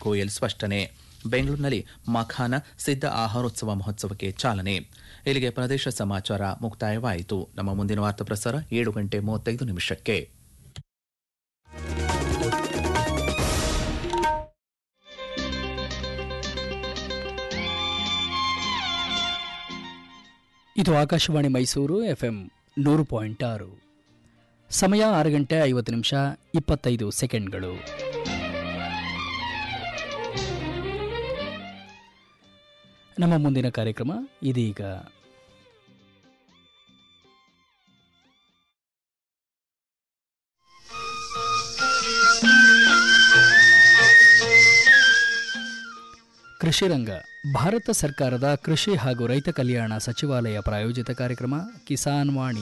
ಗೋಯಲ್ ಸ್ಪಷ್ಟನೆ ಬೆಂಗಳೂರಿನಲ್ಲಿ ಮಖಾನ ಸಿದ್ಧ ಆಹಾರೋತ್ಸವ ಮಹೋತ್ಸವಕ್ಕೆ ಚಾಲನೆ ಇಲ್ಲಿಗೆ ಪ್ರದೇಶ ಸಮಾಚಾರ ಮುಕ್ತಾಯವಾಯಿತು ನಮ್ಮ ಮುಂದಿನ ವಾರ್ತಾ ಪ್ರಸಾರ ಏಳು ಗಂಟೆ ಮೂವತ್ತೈದು ನಿಮಿಷಕ್ಕೆ ಇದು ಆಕಾಶವಾಣಿ ಮೈಸೂರು ಎಫ್ಎಂ ನೂರು ಪಾಯಿಂಟ್ ಆರು ಸಮಯ ಆರು ಗಂಟೆ ಐವತ್ತು ನಿಮಿಷ ಇಪ್ಪತ್ತೈದು ಸೆಕೆಂಡ್ಗಳು ನಮ್ಮ ಮುಂದಿನ ಕಾರ್ಯಕ್ರಮ ಇದೀಗ ಕೃಷಿ ರಂಗ ಭಾರತ ಸರ್ಕಾರದ ಕೃಷಿ ಹಾಗೂ ರೈತ ಕಲ್ಯಾಣ ಸಚಿವಾಲಯ ಪ್ರಾಯೋಜಿತ ಕಾರ್ಯಕ್ರಮ ಕಿಸಾನ್ ವಾಣಿ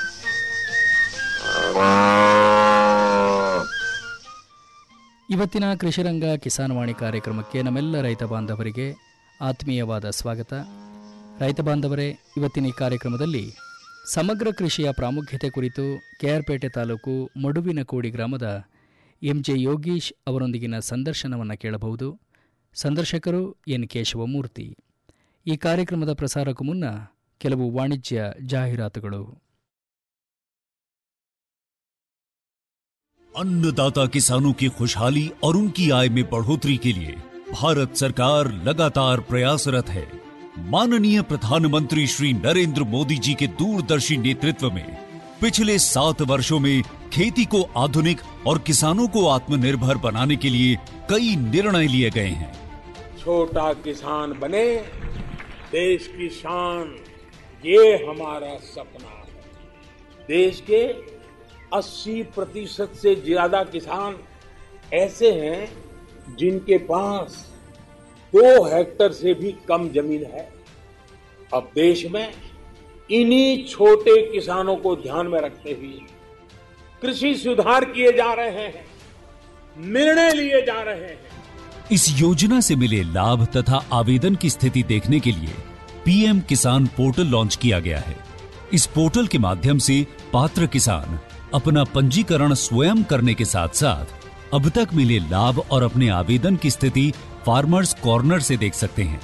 ಇವತ್ತಿನ ಕೃಷಿ ರಂಗ ಕಿಸಾನ್ ವಾಣಿ ಕಾರ್ಯಕ್ರಮಕ್ಕೆ ನಮ್ಮೆಲ್ಲ ರೈತ ಬಾಂಧವರಿಗೆ ಆತ್ಮೀಯವಾದ ಸ್ವಾಗತ ರೈತ ಬಾಂಧವರೇ ಇವತ್ತಿನ ಈ ಕಾರ್ಯಕ್ರಮದಲ್ಲಿ ಸಮಗ್ರ ಕೃಷಿಯ ಪ್ರಾಮುಖ್ಯತೆ ಕುರಿತು ಕೆಆರ್ಪೇಟೆ ತಾಲೂಕು ಮಡುವಿನಕೋಡಿ ಗ್ರಾಮದ ಎಂಜೆ ಯೋಗೀಶ್ ಅವರೊಂದಿಗಿನ ಸಂದರ್ಶನವನ್ನು ಕೇಳಬಹುದು ಸಂದರ್ಶಕರು ಎನ್ ಕೇಶವಮೂರ್ತಿ ಈ ಕಾರ್ಯಕ್ರಮದ ಪ್ರಸಾರಕ್ಕೂ ಮುನ್ನ ಕೆಲವು ವಾಣಿಜ್ಯ ಜಾಹೀರಾತುಗಳು अन्नदाता किसानों की खुशहाली और उनकी आय में बढ़ोतरी के लिए भारत सरकार लगातार प्रयासरत है माननीय प्रधानमंत्री श्री नरेंद्र मोदी जी के दूरदर्शी नेतृत्व में पिछले सात वर्षों में खेती को आधुनिक और किसानों को आत्मनिर्भर बनाने के लिए कई निर्णय लिए गए हैं छोटा किसान बने देश की शान ये हमारा सपना है देश के 80 प्रतिशत से ज्यादा किसान ऐसे हैं जिनके पास दो हेक्टर से भी कम जमीन है अब देश में इन्हीं छोटे किसानों को ध्यान में रखते हुए कृषि सुधार किए जा रहे हैं निर्णय लिए जा रहे हैं इस योजना से मिले लाभ तथा आवेदन की स्थिति देखने के लिए पीएम किसान पोर्टल लॉन्च किया गया है इस पोर्टल के माध्यम से पात्र किसान अपना पंजीकरण स्वयं करने के साथ साथ अब तक मिले लाभ और अपने आवेदन की स्थिति फार्मर्स कॉर्नर से देख सकते हैं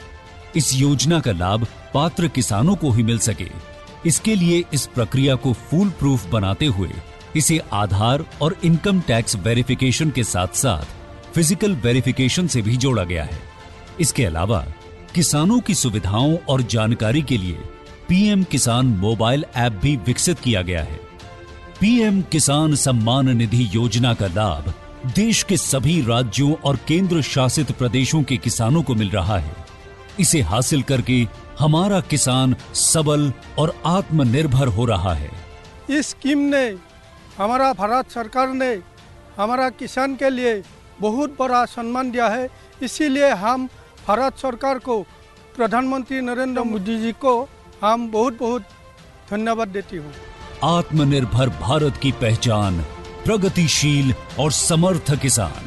इस योजना का लाभ पात्र किसानों को ही मिल सके इसके लिए इस प्रक्रिया को फूल प्रूफ बनाते हुए इसे आधार और इनकम टैक्स वेरिफिकेशन के साथ साथ फिजिकल वेरिफिकेशन से भी जोड़ा गया है इसके अलावा किसानों की सुविधाओं और जानकारी के लिए पीएम किसान मोबाइल ऐप भी विकसित किया गया है पीएम किसान सम्मान निधि योजना का लाभ देश के सभी राज्यों और केंद्र शासित प्रदेशों के किसानों को मिल रहा है इसे हासिल करके हमारा किसान सबल और आत्मनिर्भर हो रहा है इस स्कीम ने हमारा भारत सरकार ने हमारा किसान के लिए बहुत बड़ा सम्मान दिया है इसीलिए हम भारत सरकार को प्रधानमंत्री नरेंद्र मोदी जी को हम बहुत बहुत धन्यवाद देती हूँ आत्मनिर्भर भारत की पहचान प्रगतिशील और समर्थ किसान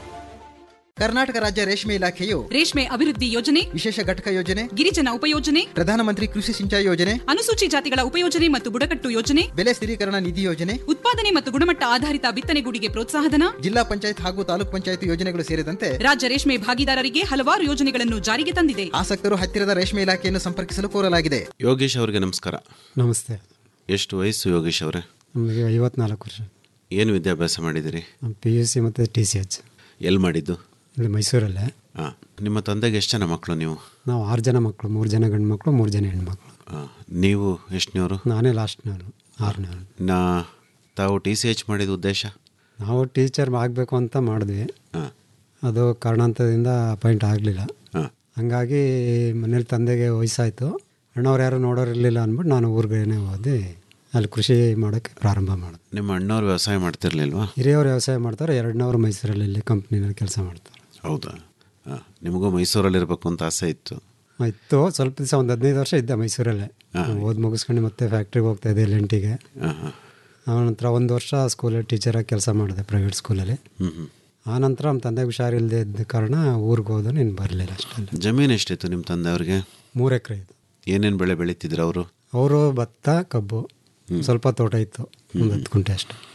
ಕರ್ನಾಟಕ ರಾಜ್ಯ ರೇಷ್ಮೆ ಇಲಾಖೆಯು ರೇಷ್ಮೆ ಅಭಿವೃದ್ಧಿ ಯೋಜನೆ ವಿಶೇಷ ಘಟಕ ಯೋಜನೆ ಗಿರಿಜನ ಉಪಯೋಜನೆ ಪ್ರಧಾನಮಂತ್ರಿ ಕೃಷಿ ಸಿಂಚಾಯಿ ಯೋಜನೆ ಅನುಸೂಚಿ ಜಾತಿಗಳ ಉಪಯೋಜನೆ ಮತ್ತು ಬುಡಕಟ್ಟು ಯೋಜನೆ ಬೆಲೆ ಸ್ಥಿರೀಕರಣ ನಿಧಿ ಯೋಜನೆ ಉತ್ಪಾದನೆ ಮತ್ತು ಗುಣಮಟ್ಟ ಆಧಾರಿತ ಬಿತ್ತನೆಗೂಡಿಗೆ ಪ್ರೋತ್ಸಾಹಧನ ಜಿಲ್ಲಾ ಪಂಚಾಯತ್ ಹಾಗೂ ತಾಲೂಕ್ ಪಂಚಾಯತ್ ಯೋಜನೆಗಳು ಸೇರಿದಂತೆ ರಾಜ್ಯ ರೇಷ್ಮೆ ಭಾಗಿದಾರರಿಗೆ ಹಲವಾರು ಯೋಜನೆಗಳನ್ನು ಜಾರಿಗೆ ತಂದಿದೆ ಆಸಕ್ತರು ಹತ್ತಿರದ ರೇಷ್ಮೆ ಇಲಾಖೆಯನ್ನು ಸಂಪರ್ಕಿಸಲು ಕೋರಲಾಗಿದೆ ಯೋಗೇಶ್ ಅವರಿಗೆ ನಮಸ್ಕಾರ ನಮಸ್ತೆ ಎಷ್ಟು ವಯಸ್ಸು ಯೋಗೇಶ್ ಅವರೇ ನಮಗೆ ಐವತ್ನಾಲ್ಕು ವರ್ಷ ಏನು ವಿದ್ಯಾಭ್ಯಾಸ ಮಾಡಿದಿರಿ ನಮ್ಮ ಪಿ ಯು ಸಿ ಮತ್ತು ಟಿ ಸಿ ಎಚ್ ಎಲ್ಲಿ ಮಾಡಿದ್ದು ಇಲ್ಲಿ ಮೈಸೂರಲ್ಲೇ ಹಾಂ ನಿಮ್ಮ ತಂದೆಗೆ ಎಷ್ಟು ಜನ ಮಕ್ಕಳು ನೀವು ನಾವು ಆರು ಜನ ಮಕ್ಕಳು ಮೂರು ಜನ ಗಂಡು ಮಕ್ಕಳು ಮೂರು ಜನ ಹೆಣ್ಮಕ್ಳು ಆ, ನೀವು ಎಷ್ಟನೇವರು ನಾನೇ ಲಾಸ್ಟ್ನವನು ಆರನೇವನು ನಾ ತಾವು ಟಿ ಸಿ ಎಚ್ ಮಾಡಿದ ಉದ್ದೇಶ ನಾವು ಟೀಚರ್ ಆಗಬೇಕು ಅಂತ ಮಾಡಿದ್ವಿ ಹಾಂ ಅದು ಕಾರಣಾಂತರದಿಂದ ಅಪಾಯಿಂಟ್ ಆಗಲಿಲ್ಲ ಹಾಂ ಹಂಗಾಗಿ ಮನೇಲಿ ತಂದೆಗೆ ವಯಸ್ಸಾಯಿತು ಅಣ್ಣವ್ರು ಯಾರು ನೋಡೋರು ಇರಲಿಲ್ಲ ಅಂದ್ಬಿಟ್ಟು ನಾನು ಊರಿಗೇನೆ ಓದಿ ಅಲ್ಲಿ ಕೃಷಿ ಮಾಡೋಕ್ಕೆ ಪ್ರಾರಂಭ ಮಾಡಿದೆ ನಿಮ್ಮ ಅಣ್ಣವ್ರು ವ್ಯವಸಾಯ ಮಾಡ್ತಿರ್ಲಿಲ್ವಾ ಹಿರಿಯವರು ವ್ಯವಸಾಯ ಮಾಡ್ತಾರೆ ಎರಡನವ್ರು ಮೈಸೂರಲ್ಲಿ ಇಲ್ಲಿ ಕಂಪ್ನಿನಲ್ಲಿ ಕೆಲಸ ಮಾಡ್ತಾರೆ ಹೌದಾ ಹಾಂ ನಿಮಗೂ ಮೈಸೂರಲ್ಲಿ ಇರಬೇಕು ಅಂತ ಆಸೆ ಇತ್ತು ಇತ್ತು ಸ್ವಲ್ಪ ದಿವಸ ಒಂದು ಹದಿನೈದು ವರ್ಷ ಇದ್ದೆ ಮೈಸೂರಲ್ಲೇ ಓದಿ ಮುಗಿಸ್ಕೊಂಡು ಮತ್ತೆ ಫ್ಯಾಕ್ಟ್ರಿಗೆ ಹೋಗ್ತಾ ಇದ್ದೆ ಲೆಂಟಿಗೆ ಹಾಂ ಹಾಂ ಆನಂತರ ಒಂದು ವರ್ಷ ಸ್ಕೂಲಲ್ಲಿ ಟೀಚರಾಗಿ ಕೆಲಸ ಮಾಡಿದೆ ಪ್ರೈವೇಟ್ ಸ್ಕೂಲಲ್ಲಿ ಹ್ಞೂ ಹ್ಞೂ ಆನಂತರ ನಮ್ಮ ತಂದೆಗೆ ಹುಷಾರಿಲ್ಲದೆ ಇದ್ದ ಕಾರಣ ಊರಿಗೆ ಹೋದ ನೀನು ಬರಲಿಲ್ಲ ಅಷ್ಟಲ್ಲಿ ಜಮೀನು ಎಷ್ಟಿತ್ತು ನಿಮ್ಮ ತಂದೆಯವ್ರಿಗೆ ಮೂರು ಎಕರೆ ಇದು ಏನೇನು ಬೆಳೆ ಬೆಳೀತಿದ್ರು ಅವರು ಅವರು ಭತ್ತ ಕಬ್ಬು ಸ್ವಲ್ಪ ತೋಟ ಇತ್ತು ಒಂದು ಹತ್ತು ಗುಂಟೆ ಅಷ್ಟು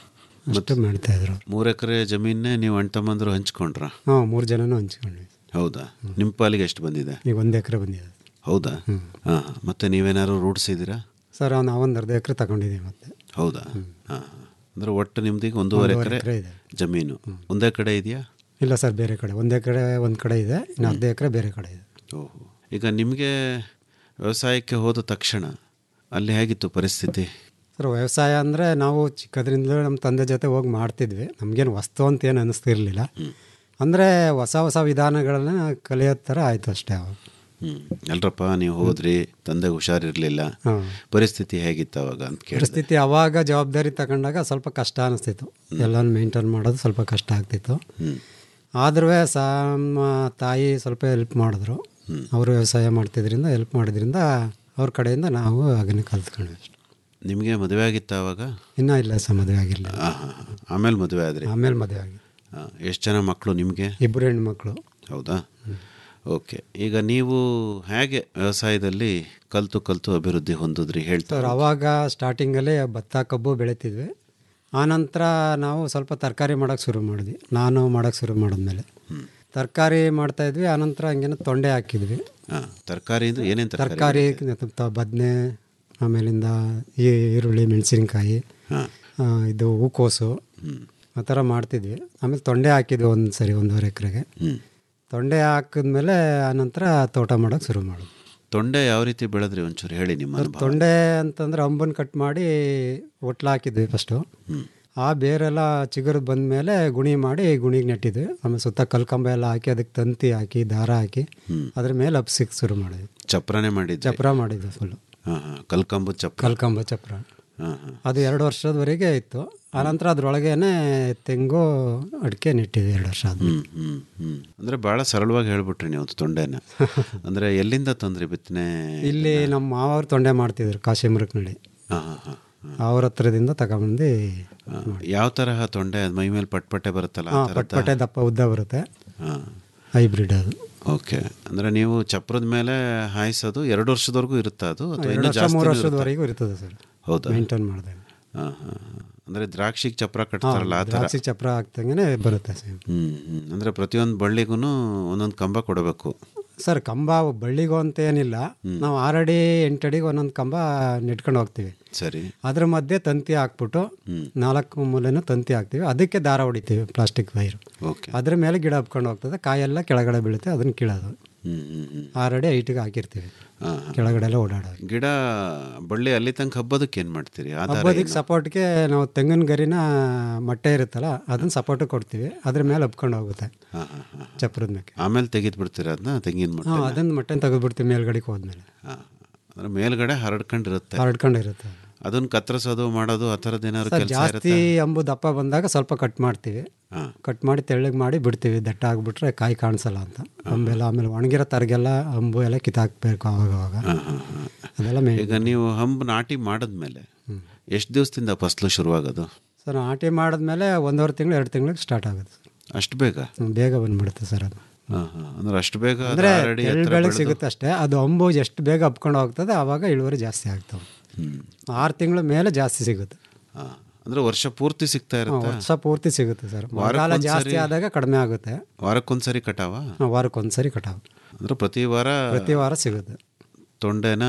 ಅಷ್ಟು ಮಾಡ್ತಾಯಿದ್ರು ಮೂರು ಎಕರೆ ಜಮೀನೇ ನೀವು ಅಣ್ಣ ತಮ್ಮಂದ್ರು ಹಂಚ್ಕೊಂಡ್ರ ಹಾಂ ಮೂರು ಜನನೂ ಹಂಚ್ಕೊಂಡ್ವಿ ಹೌದಾ ನಿಮ್ಮ ಪಾಲಿಗೆ ಎಷ್ಟು ಬಂದಿದೆ ಈಗ ಒಂದು ಎಕರೆ ಬಂದಿದೆ ಹೌದಾ ಹಾಂ ಮತ್ತೆ ನೀವೇನಾದ್ರು ರೂಢಿಸಿದ್ದೀರಾ ಸರ್ ನಾವೊಂದು ಅರ್ಧ ಎಕರೆ ತಗೊಂಡಿದ್ದೀವಿ ಮತ್ತೆ ಹೌದಾ ಹಾಂ ಅಂದರೆ ಒಟ್ಟು ನಿಮ್ದೀಗ ಒಂದೂವರೆ ಒಂದೂವರೆ ಎಕರೆ ಎಕರೆ ಇದೆ. ಜಮೀನು ಒಂದೇ ಕಡೆ ಇದೆಯಾ ಇಲ್ಲ ಸರ್ ಬೇರೆ ಕಡೆ ಒಂದು ಎಕರೆ ಒಂದು ಕಡೆ ಇದೆ ಇನ್ನು ಅರ್ಧ ಎಕರೆ ಬೇರೆ ಕಡೆ ಇದೆ ಓಹೋ ಈಗ ನಿಮಗೆ ವ್ಯವಸಾಯಕ್ಕೆ ಹೋದ ತಕ್ಷಣ ಅಲ್ಲಿ ಹೇಗಿತ್ತು ಪರಿಸ್ಥಿತಿ ಸರ್ ವ್ಯವಸಾಯ ಅಂದರೆ ನಾವು ಚಿಕ್ಕದ್ರಿಂದ ನಮ್ಮ ತಂದೆ ಜೊತೆ ಹೋಗಿ ಮಾಡ್ತಿದ್ವಿ ನಮಗೇನು ವಸ್ತು ಅಂತ ಏನು ಅನ್ನಿಸ್ತಿರ್ಲಿಲ್ಲ ಅಂದರೆ ಹೊಸ ಹೊಸ ವಿಧಾನಗಳನ್ನ ಕಲಿಯೋ ಥರ ಆಯಿತು ಅಷ್ಟೇ ಅವಾಗ ಹ್ಞೂ ಅಲ್ರಪ್ಪ ನೀವು ಹೋದ್ರಿ ತಂದೆಗೆ ಹುಷಾರಿರಲಿಲ್ಲ ಹಾಂ. ಪರಿಸ್ಥಿತಿ ಹೇಗಿತ್ತು ಅವಾಗ ಅಂತ ಕೇಳಿದೆ ಪರಿಸ್ಥಿತಿ ಅವಾಗ ಜವಾಬ್ದಾರಿ ತಗೊಂಡಾಗ ಸ್ವಲ್ಪ ಕಷ್ಟ ಅನಿಸ್ತಿತ್ತು ಎಲ್ಲನೂ ಮೇಂಟೈನ್ ಮಾಡೋದು ಸ್ವಲ್ಪ ಕಷ್ಟ ಆಗ್ತಿತ್ತು ಆದ್ರೂ ನಮ್ಮ ತಾಯಿ ಸ್ವಲ್ಪ ಹೆಲ್ಪ್ ಮಾಡಿದ್ರು ಅವರು ವ್ಯವಸಾಯ ಮಾಡ್ತಿದ್ರಿಂದ ಹೆಲ್ಪ್ ಮಾಡಿದ್ರಿಂದ ಅವ್ರ ಕಡೆಯಿಂದ ನಾವು ಅದನ್ನು ಕಲ್ತ್ಕೊಂಡ್ವಿ ಅಷ್ಟೆ ನಿಮಗೆ ಮದುವೆ ಆಗಿತ್ತ ಅವಾಗ ಇನ್ನೂ ಇಲ್ಲ ಸರ್ ಮದುವೆ ಆಗಿಲ್ಲ ಹಾಂ ಹಾಂ ಆಮೇಲೆ ಮದುವೆ ಆದ್ರಿ ಆಮೇಲೆ ಮದುವೆ ಆಗಿ ಎಷ್ಟು ಜನ ಮಕ್ಕಳು ನಿಮಗೆ ಇಬ್ಬರು ಹೆಣ್ಮಕ್ಳು ಹೌದಾ ಓಕೆ ಈಗ ನೀವು ಹೇಗೆ ವ್ಯವಸಾಯದಲ್ಲಿ ಕಲ್ತು ಕಲ್ತು ಅಭಿವೃದ್ಧಿ ಹೊಂದಿದ್ರಿ ಸರ್ ಹೇಳ್ತಾರೆ ಅವಾಗ ಸ್ಟಾರ್ಟಿಂಗಲ್ಲಿ ಭತ್ತ ಕಬ್ಬು ಬೆಳಿತಿದ್ವಿ ಆನಂತರ ನಾವು ಸ್ವಲ್ಪ ತರಕಾರಿ ಮಾಡೋಕ್ಕೆ ಶುರು ಮಾಡಿದ್ವಿ ನಾನು ಮಾಡೋಕ್ಕೆ ಶುರು ಮಾಡಿದ್ಮೇಲೆ ತರಕಾರಿ ಮಾಡ್ತಾಯಿದ್ವಿ ಆನಂತರ ಹಂಗೇನೋ ತೊಂಡೆ ಹಾಕಿದ್ವಿ ಹಾಂ ತರಕಾರಿ ಅಂದ್ರೆ ಏನೇನು ತರಕಾರಿ ತರಕಾರಿ ಬದನೆ ಆಮೇಲಿಂದ ಈ ಈರುಳ್ಳಿ ಮೆಣಸಿನ್ಕಾಯಿ ಆ, ಇದು ಹೂಕೋಸು ಆ ಥರ ಮಾಡ್ತಿದ್ವಿ ಆಮೇಲೆ ತೊಂಡೆ ಹಾಕಿದ್ವಿ ಒಂದು ಸರಿ ಒಂದೂವರೆ ಎಕರೆಗೆ ತೊಂಡೆ ಹಾಕಿದ್ಮೇಲೆ ಆನಂತರ ತೋಟ ಮಾಡೋಕ್ಕೆ ಶುರು ಮಾಡೋದು ತೊಂಡೆ ಯಾವ ರೀತಿ ಬೆಳೆದ್ರಿ ಒಂಚೂರು ಹೇಳಿ ನಿಮ್ಮ ಅನುಭವ ತೊಂಡೆ ಅಂತಂದ್ರೆ ಅಂಬನ್ ಕಟ್ ಮಾಡಿ ಒಟ್ಲು ಹಾಕಿದ್ವಿ ಫಸ್ಟು ಆ ಬೇರೆಲ್ಲ ಚಿಗುರು ಬಂದಮೇಲೆ ಗುಣಿ ಮಾಡಿ ಗುಣಿಗೆ ನೆಟ್ಟಿದ್ವಿ ಆಮೇಲೆ ಸುತ್ತ ಕಲ್ಕಂಬ ಎಲ್ಲ ಹಾಕಿ ಅದಕ್ಕೆ ತಂತಿ ಹಾಕಿ ದಾರ ಹಾಕಿ ಅದ್ರ ಮೇಲೆ ಹಬ್ಸಿಕ್ ಶುರು ಮಾಡಿದ್ವಿ ಚಪ್ರನೇ ಮಾಡಿದ್ರಿ ಚಪ್ರ ಮಾಡಿದ್ವಿ ಫುಲ್ಲು ಹಾಂ ಹಾಂ ಕಲ್ಕಂಬದ ಚಪ್ರ ಕಲ್ಕಂಬ ಚಪ್ರ ಹಾಂ ಹಾಂ ಅದು ಎರಡು ವರ್ಷದವರೆಗೆ ಇತ್ತು ಆನಂತರ ಅದ್ರೊಳಗೇನೆ ತೆಂಗು ಅಡಿಕೆ ನೆಟ್ಟಿದ್ವಿ ಎರಡು ವರ್ಷ ಆದ್ಮೇಲೆ ಹ್ಮ್ ಹ್ಮ್ ಹ್ಮ್ ಅಂದ್ರೆ ಬಹಳ ಸರಳವಾಗಿ ಹೇಳ್ಬಿಟ್ರಿ ನೀವು ತೊಂಡೆನ ಅಂದ್ರೆ ಎಲ್ಲಿಂದ ತಂದ್ರಿ ಬಿತ್ತನೆ ಇಲ್ಲಿ ನಮ್ಮ ಮಾವರು ತೊಂಡೆ ಮಾಡ್ತಿದ್ರು ಕಾಶಿಮೃಕ್ನಳ್ಳಿ ಹಾ ಹಾ ಹಾ ಅವ್ರ ಹತ್ರದಿಂದ ತಗೊಂಬಂದು ಯಾವ ತರಹ ತೊಂಡೆ ಅದು ಮೈ ಮೇಲೆ ಪಟ್ಪಟ್ಟೆ ಬರುತ್ತಲ್ಲ ಆ ಹಾಂ ಥರದ್ದ? ಪಟ್ಪಟ್ಟೆ ದಪ್ಪ ಉದ್ದ ಬರುತ್ತೆ ಹಾ ಹೈಬ್ರಿಡ್ ಅದು ಓಕೆ ಅಂದ್ರೆ ನೀವು ಚಪ್ರದ ಮೇಲೆ ಹಾಯಿಸೋದು ಎರಡು ವರ್ಷದವರೆಗೂ ಇರುತ್ತಾ ಅದು ಅಥವಾ ಎರಡು ಇನ್ನೂ ವರ್ಷ ಜಾಸ್ತಿ ಮೂರು ವರ್ಷದವರೆಗೂ ಇರ್ತದೆ ಸರ್ ಹೌದಾ ಮೇಂಟೈನ್ ಮಾಡಿದಾಗ ಹಾ ಹಾ ಹಾ. ಅಂದ್ರೆ ದ್ರಾಕ್ಷಿಗೆ ಚಪ್ರ ಕಟ್ತಾರಲ್ಲ ಆ ಥರ ದ್ರಾಕ್ಷಿ ಚಪ್ರ ಹಾಕ್ದಂಗೆ ಬರುತ್ತೆ ಸರ್ ಹ್ಮ್ ಹ್ಮ್ ಅಂದ್ರೆ ಪ್ರತಿಯೊಂದು ಬಳ್ಳಿಗೂ ಒಂದೊಂದು ಕಂಬ ಕೊಡಬೇಕು ಸರ್ ಕಂಬ ಬಳ್ಳಿಗೂ ಅಂತ ಏನಿಲ್ಲ ನಾವು ಆರಡಿ ಎಂಟಡಿಗೆ ಒಂದೊಂದು ಕಂಬ ನೆಟ್ಕೊಂಡು ಹೋಗ್ತೀವಿ ಸರಿ ಅದ್ರ ಮಧ್ಯೆ ತಂತಿ ಹಾಕ್ಬಿಟ್ಟು ನಾಲ್ಕು ಮೂಲೆನೂ ತಂತಿ ಹಾಕ್ತೀವಿ ಅದಕ್ಕೆ ದಾರ ಹೊಡಿತೀವಿ ಪ್ಲಾಸ್ಟಿಕ್ ವೈರು ಓಕೆ ಅದ್ರ ಮೇಲೆ ಗಿಡ ಹಬ್ಕೊಂಡು ಹೋಗ್ತದೆ ಕಾಯೆಲ್ಲ ಕೆಳಗಡೆ ಬೀಳುತ್ತೆ ಅದನ್ನ ಕೀಳೋದು ಹ್ಮ್ ಹ್ಮ್ ಹ್ಮ್ ಆರಡಿ ಐಟಿಗೆ ಹಾಕಿರ್ತೀವಿ ಹಾ, ಕೆಳಗಡೆ ಎಲ್ಲ ಓಡಾಡೋದು ಗಿಡ ಬಳ್ಳಿ ಅಲ್ಲಿ ತನಕ ಹಬ್ಬದಕ್ಕೆ ಏನ್ ಮಾಡ್ತೀರಿ ಆಧಾರ ಹಬ್ಬದಿಕ್ಕೆ ಏನು? ಸಪೋರ್ಟ್ಗೆ ನಾವು ತೆಂಗಿನ ಗರಿನ ಮೊಟ್ಟೆ ಇರುತ್ತಲ್ಲ ಅದನ್ನ ಸಪೋರ್ಟ್ ಕೊಡ್ತೀವಿ ಅದ್ರ ಮೇಲೆ ಹಬ್ಕೊಂಡು ಹೋಗುತ್ತೆ ಹಾ, ಹಾ, ಹಾ. ಚಪ್ರದ ಮೇಲೆ ಆಮೇಲೆ ತೆಗೆದು ಬಿಡ್ತೀರ ಅದನ್ನ ತೆಂಗಿನ ಮಟ್ಟ ಹಾಂ ಅದನ್ನ ಮೊಟ್ಟೆ ತೆಗೆದ್ಬಿಡ್ತೀವಿ ಮೇಲ್ಗಡೆಗೆ ಹೋದ್ಮೇಲೆ ಅಂದ್ರೆ ಮೇಲ್ಗಡೆ ಹರಡ್ಕೊಂಡಿರುತ್ತೆ ಹರಡ್ಕೊಂಡಿರುತ್ತೆ ಅದನ್ನ ಕತ್ತರಿಸೋದು ಮಾಡೋದು ಆ ಥರದ್ದು ಏನಾದ್ರು ಸರ್ ಕೆಲಸ ಜಾಸ್ತಿ ಇರುತ್ತೆ ಅಂಬು ದಪ್ಪ ಬಂದಾಗ ಸ್ವಲ್ಪ ಕಟ್ ಮಾಡ್ತೀವಿ ಕಟ್ ಮಾಡಿ ತೆಳ್ಳಗೆ ಮಾಡಿ ಬಿಡ್ತೀವಿ ದಟ್ಟ ಆಗಿಬಿಟ್ರೆ ಕಾಯಿ ಕಾಣಿಸಲ್ಲ ಅಂತ ಅಂಬೆಲ್ಲ ಆಮೇಲೆ ಒಣಗಿರೋ ತರಗೆಲ್ಲ ಅಂಬು ಎಲ್ಲ ಕಿತ್ತಾಕ್ಬೇಕು ಅವಾಗ ಅವಾಗ ಅದೆಲ್ಲ ಮೇ ಈಗ ನೀವು ಹಂಬ್ ನಾಟಿ ಮಾಡಿದ್ಮೇಲೆ ಎಷ್ಟು ದಿವಸದಿಂದ ಫಸಲು ಶುರುವಾಗೋದು ಸರ್ ನಾಟಿ ಮಾಡಿದ್ಮೇಲೆ ಒಂದೂವರೆ ತಿಂಗಳು ಎರಡು ತಿಂಗಳಿಗೆ ಸ್ಟಾರ್ಟ್ ಆಗುತ್ತೆ ಅಷ್ಟು ಬೇಗ ಹ್ಮ್, ಬೇಗ ಬಂದ್ಬಿಡುತ್ತೆ ಸರ್ ಅದು ಹಾ, ಹಾ. ಅಂದ್ರೆ ಅಷ್ಟು ಬೇಗ ಅದು ಅಂದರೆ already ಎಳ್ಳು ಎತ್ತರ ಬೆಳಗ್ಗೆ ಬೆಳೆದು- ಸಿಗುತ್ತೆ ಅಷ್ಟೇ ಅದು ಅಂಬು ಎಷ್ಟು ಬೇಗ ಹಬ್ಕೊಂಡು ಹೋಗ್ತದೆ ಆವಾಗ ಇಳುವರಿ ಜಾಸ್ತಿ ಆಗ್ತವೆ ಆರು ತಿಂಗಳ ಮೇಲೆ ಜಾಸ್ತಿ ಸಿಗುತ್ತೆ ಹಾ. ಅಂದ್ರೆ ವರ್ಷ ಪೂರ್ತಿ ಸಿಗ್ತಾ ಹಾ, ಇರುತ್ತೆ ವರ್ಷ ಪೂರ್ತಿ ಸಿಗುತ್ತೆ ಸರ್ ಮಳೆಗಾಲ ವಾರಕ್ಕೊಂದ್ಸರಿ- ಜಾಸ್ತಿ ಆದಾಗ ಕಡಿಮೆ ಆಗುತ್ತೆ ವಾರಕ್ಕೊಂದ್ಸರಿ ಕಟಾವ ಹಾ, ವಾರಕ್ಕೊಂದ್ಸರಿ ಕಟಾವು ಅಂದ್ರೆ ಪ್ರತಿ ವಾರ ಪ್ರತಿ ವಾರ ಸಿಗುತ್ತೆ ತೊಂಡೆನ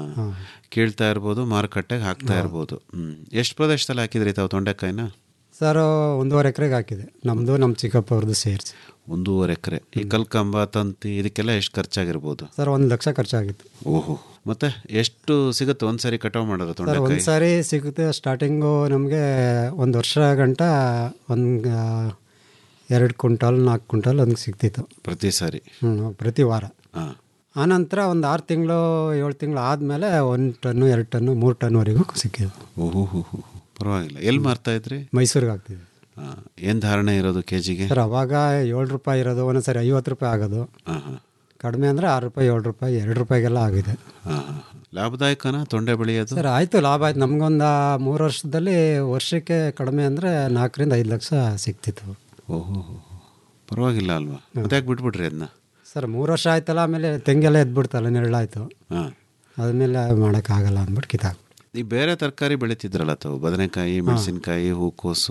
ಕೀಳ್ತಾ ಇರ್ಬೋದು ಮಾರುಕಟ್ಟೆಗೆ ಹಾಕ್ತಾ ಇರ್ಬೋದು ಹ್ಮ್ ಎಷ್ಟು ಪ್ರದೇಶದಲ್ಲಿ ಹಾಕಿದ್ರಿ ತಾವು ತೊಂಡೆಕಾಯಿನ ಸರ್ ಒಂದೂವರೆ ಎಕರೆಗೆ ಹಾಕಿದೆ ನಮ್ಮದು ನಮ್ಮ ಚಿಕ್ಕಪ್ಪ ಅವ್ರದ್ದು ಸೇರಿಸಿ ಒಂದೂವರೆ ಎಕರೆ ಈ ಕಲ್ಕಂಬ ತಂತಿ ಇದಕ್ಕೆಲ್ಲ ಎಷ್ಟು ಖರ್ಚಾಗಿರ್ಬೋದು ಸರ್ ಒಂದು ಲಕ್ಷ ಖರ್ಚಾಗಿತ್ತು ಓಹೋ ಮತ್ತೆ ಎಷ್ಟು ಸಿಗುತ್ತೆ ಒಂದ್ಸರಿ ಕಟಾವ್ ಮಾಡೋದು ಸರ್ ತೊಂಡೆಕಾಯಿ ಒಂದು ಸಾರಿ ಸಿಗುತ್ತೆ ಸ್ಟಾರ್ಟಿಂಗು ನಮಗೆ ಒಂದು ವರ್ಷ ಗಂಟ ಒಂದು ಎರಡು ಕ್ವಿಂಟಲ್ ನಾಲ್ಕು ಕ್ವಿಂಟಲ್ ಹಂಗೆ ಸಿಗ್ತಿತ್ತು ಪ್ರತಿ ಸಾರಿ ಹ್ಞೂ ಪ್ರತಿ ವಾರ ಹಾಂ ಆನಂತರ ಒಂದು ಆರು ತಿಂಗಳು ಏಳು ತಿಂಗಳು ಆದಮೇಲೆ ಒಂದು ಟನ್ನು ಎರಡು ಟನ್ನು ಮೂರು ಟನ್ವರೆಗೂ ಸಿಕ್ಕಿದ್ದು ಓಹೋ ಹೋ ಹೋ ಪರವಾಗಿಲ್ಲ ಎಲ್ಲಿ ಮಾರ್ತಾ ಇದ್ರಿ ಮೈಸೂರಿಗೆ ಹಾಕ್ತಿದ್ವಿ ಏನು ಧಾರಣೆ ಇರೋದು ಕೆ ಜಿಗೆ ಸರ್ ಅವಾಗ ಏಳು ರೂಪಾಯಿ ಇರೋದು ಒಂದೊಂದು ಸರಿ ಐವತ್ತು ರೂಪಾಯಿ ಆಗೋದು ಹಾಂ ಹಾಂ ಕಡಿಮೆ ಅಂದರೆ ಆರು ರೂಪಾಯಿ ಏಳು ರೂಪಾಯಿ ಎರಡು ರೂಪಾಯಿಗೆಲ್ಲ ಆಗಿದೆ ಹಾಂ ಲಾಭದಾಯಕನ ತೊಂಡೆ ಬೆಳೆಯೋದು ಸರ್ ಆಯಿತು ಲಾಭ ಆಯ್ತು ನಮಗೊಂದು ಮೂರು ವರ್ಷದಲ್ಲಿ ವರ್ಷಕ್ಕೆ ಕಡಿಮೆ ಅಂದರೆ ನಾಲ್ಕರಿಂದ ಐದು ಲಕ್ಷ ಸಿಕ್ತಿತ್ತು ಓಹೋ ಪರವಾಗಿಲ್ಲ ಅಲ್ವಾ ಅದ್ಯಾಕೆ ಬಿಟ್ಬಿಟ್ರಿ ಅದನ್ನ ಸರ್ ಮೂರು ವರ್ಷ ಆಯ್ತಲ್ಲ ಆಮೇಲೆ ತೆಂಗೆಲ್ಲ ಎದ್ಬಿಡ್ತಲ್ಲ ನೆರಳಾಯ್ತು ಹಾಂ ಆದಮೇಲೆ ಮಾಡೋಕ್ಕಾಗಲ್ಲ ಅಂದ್ಬಿಟ್ಟು ಕಿತ್ತಾಕ್ ಈ ಬೇರೆ ತರಕಾರಿ ಬೆಳೀತಿದ್ರಲ್ಲ ತಾವು ಬದನೆಕಾಯಿ ಮೆಣಸಿನ್ಕಾಯಿ ಹೂಕೋಸು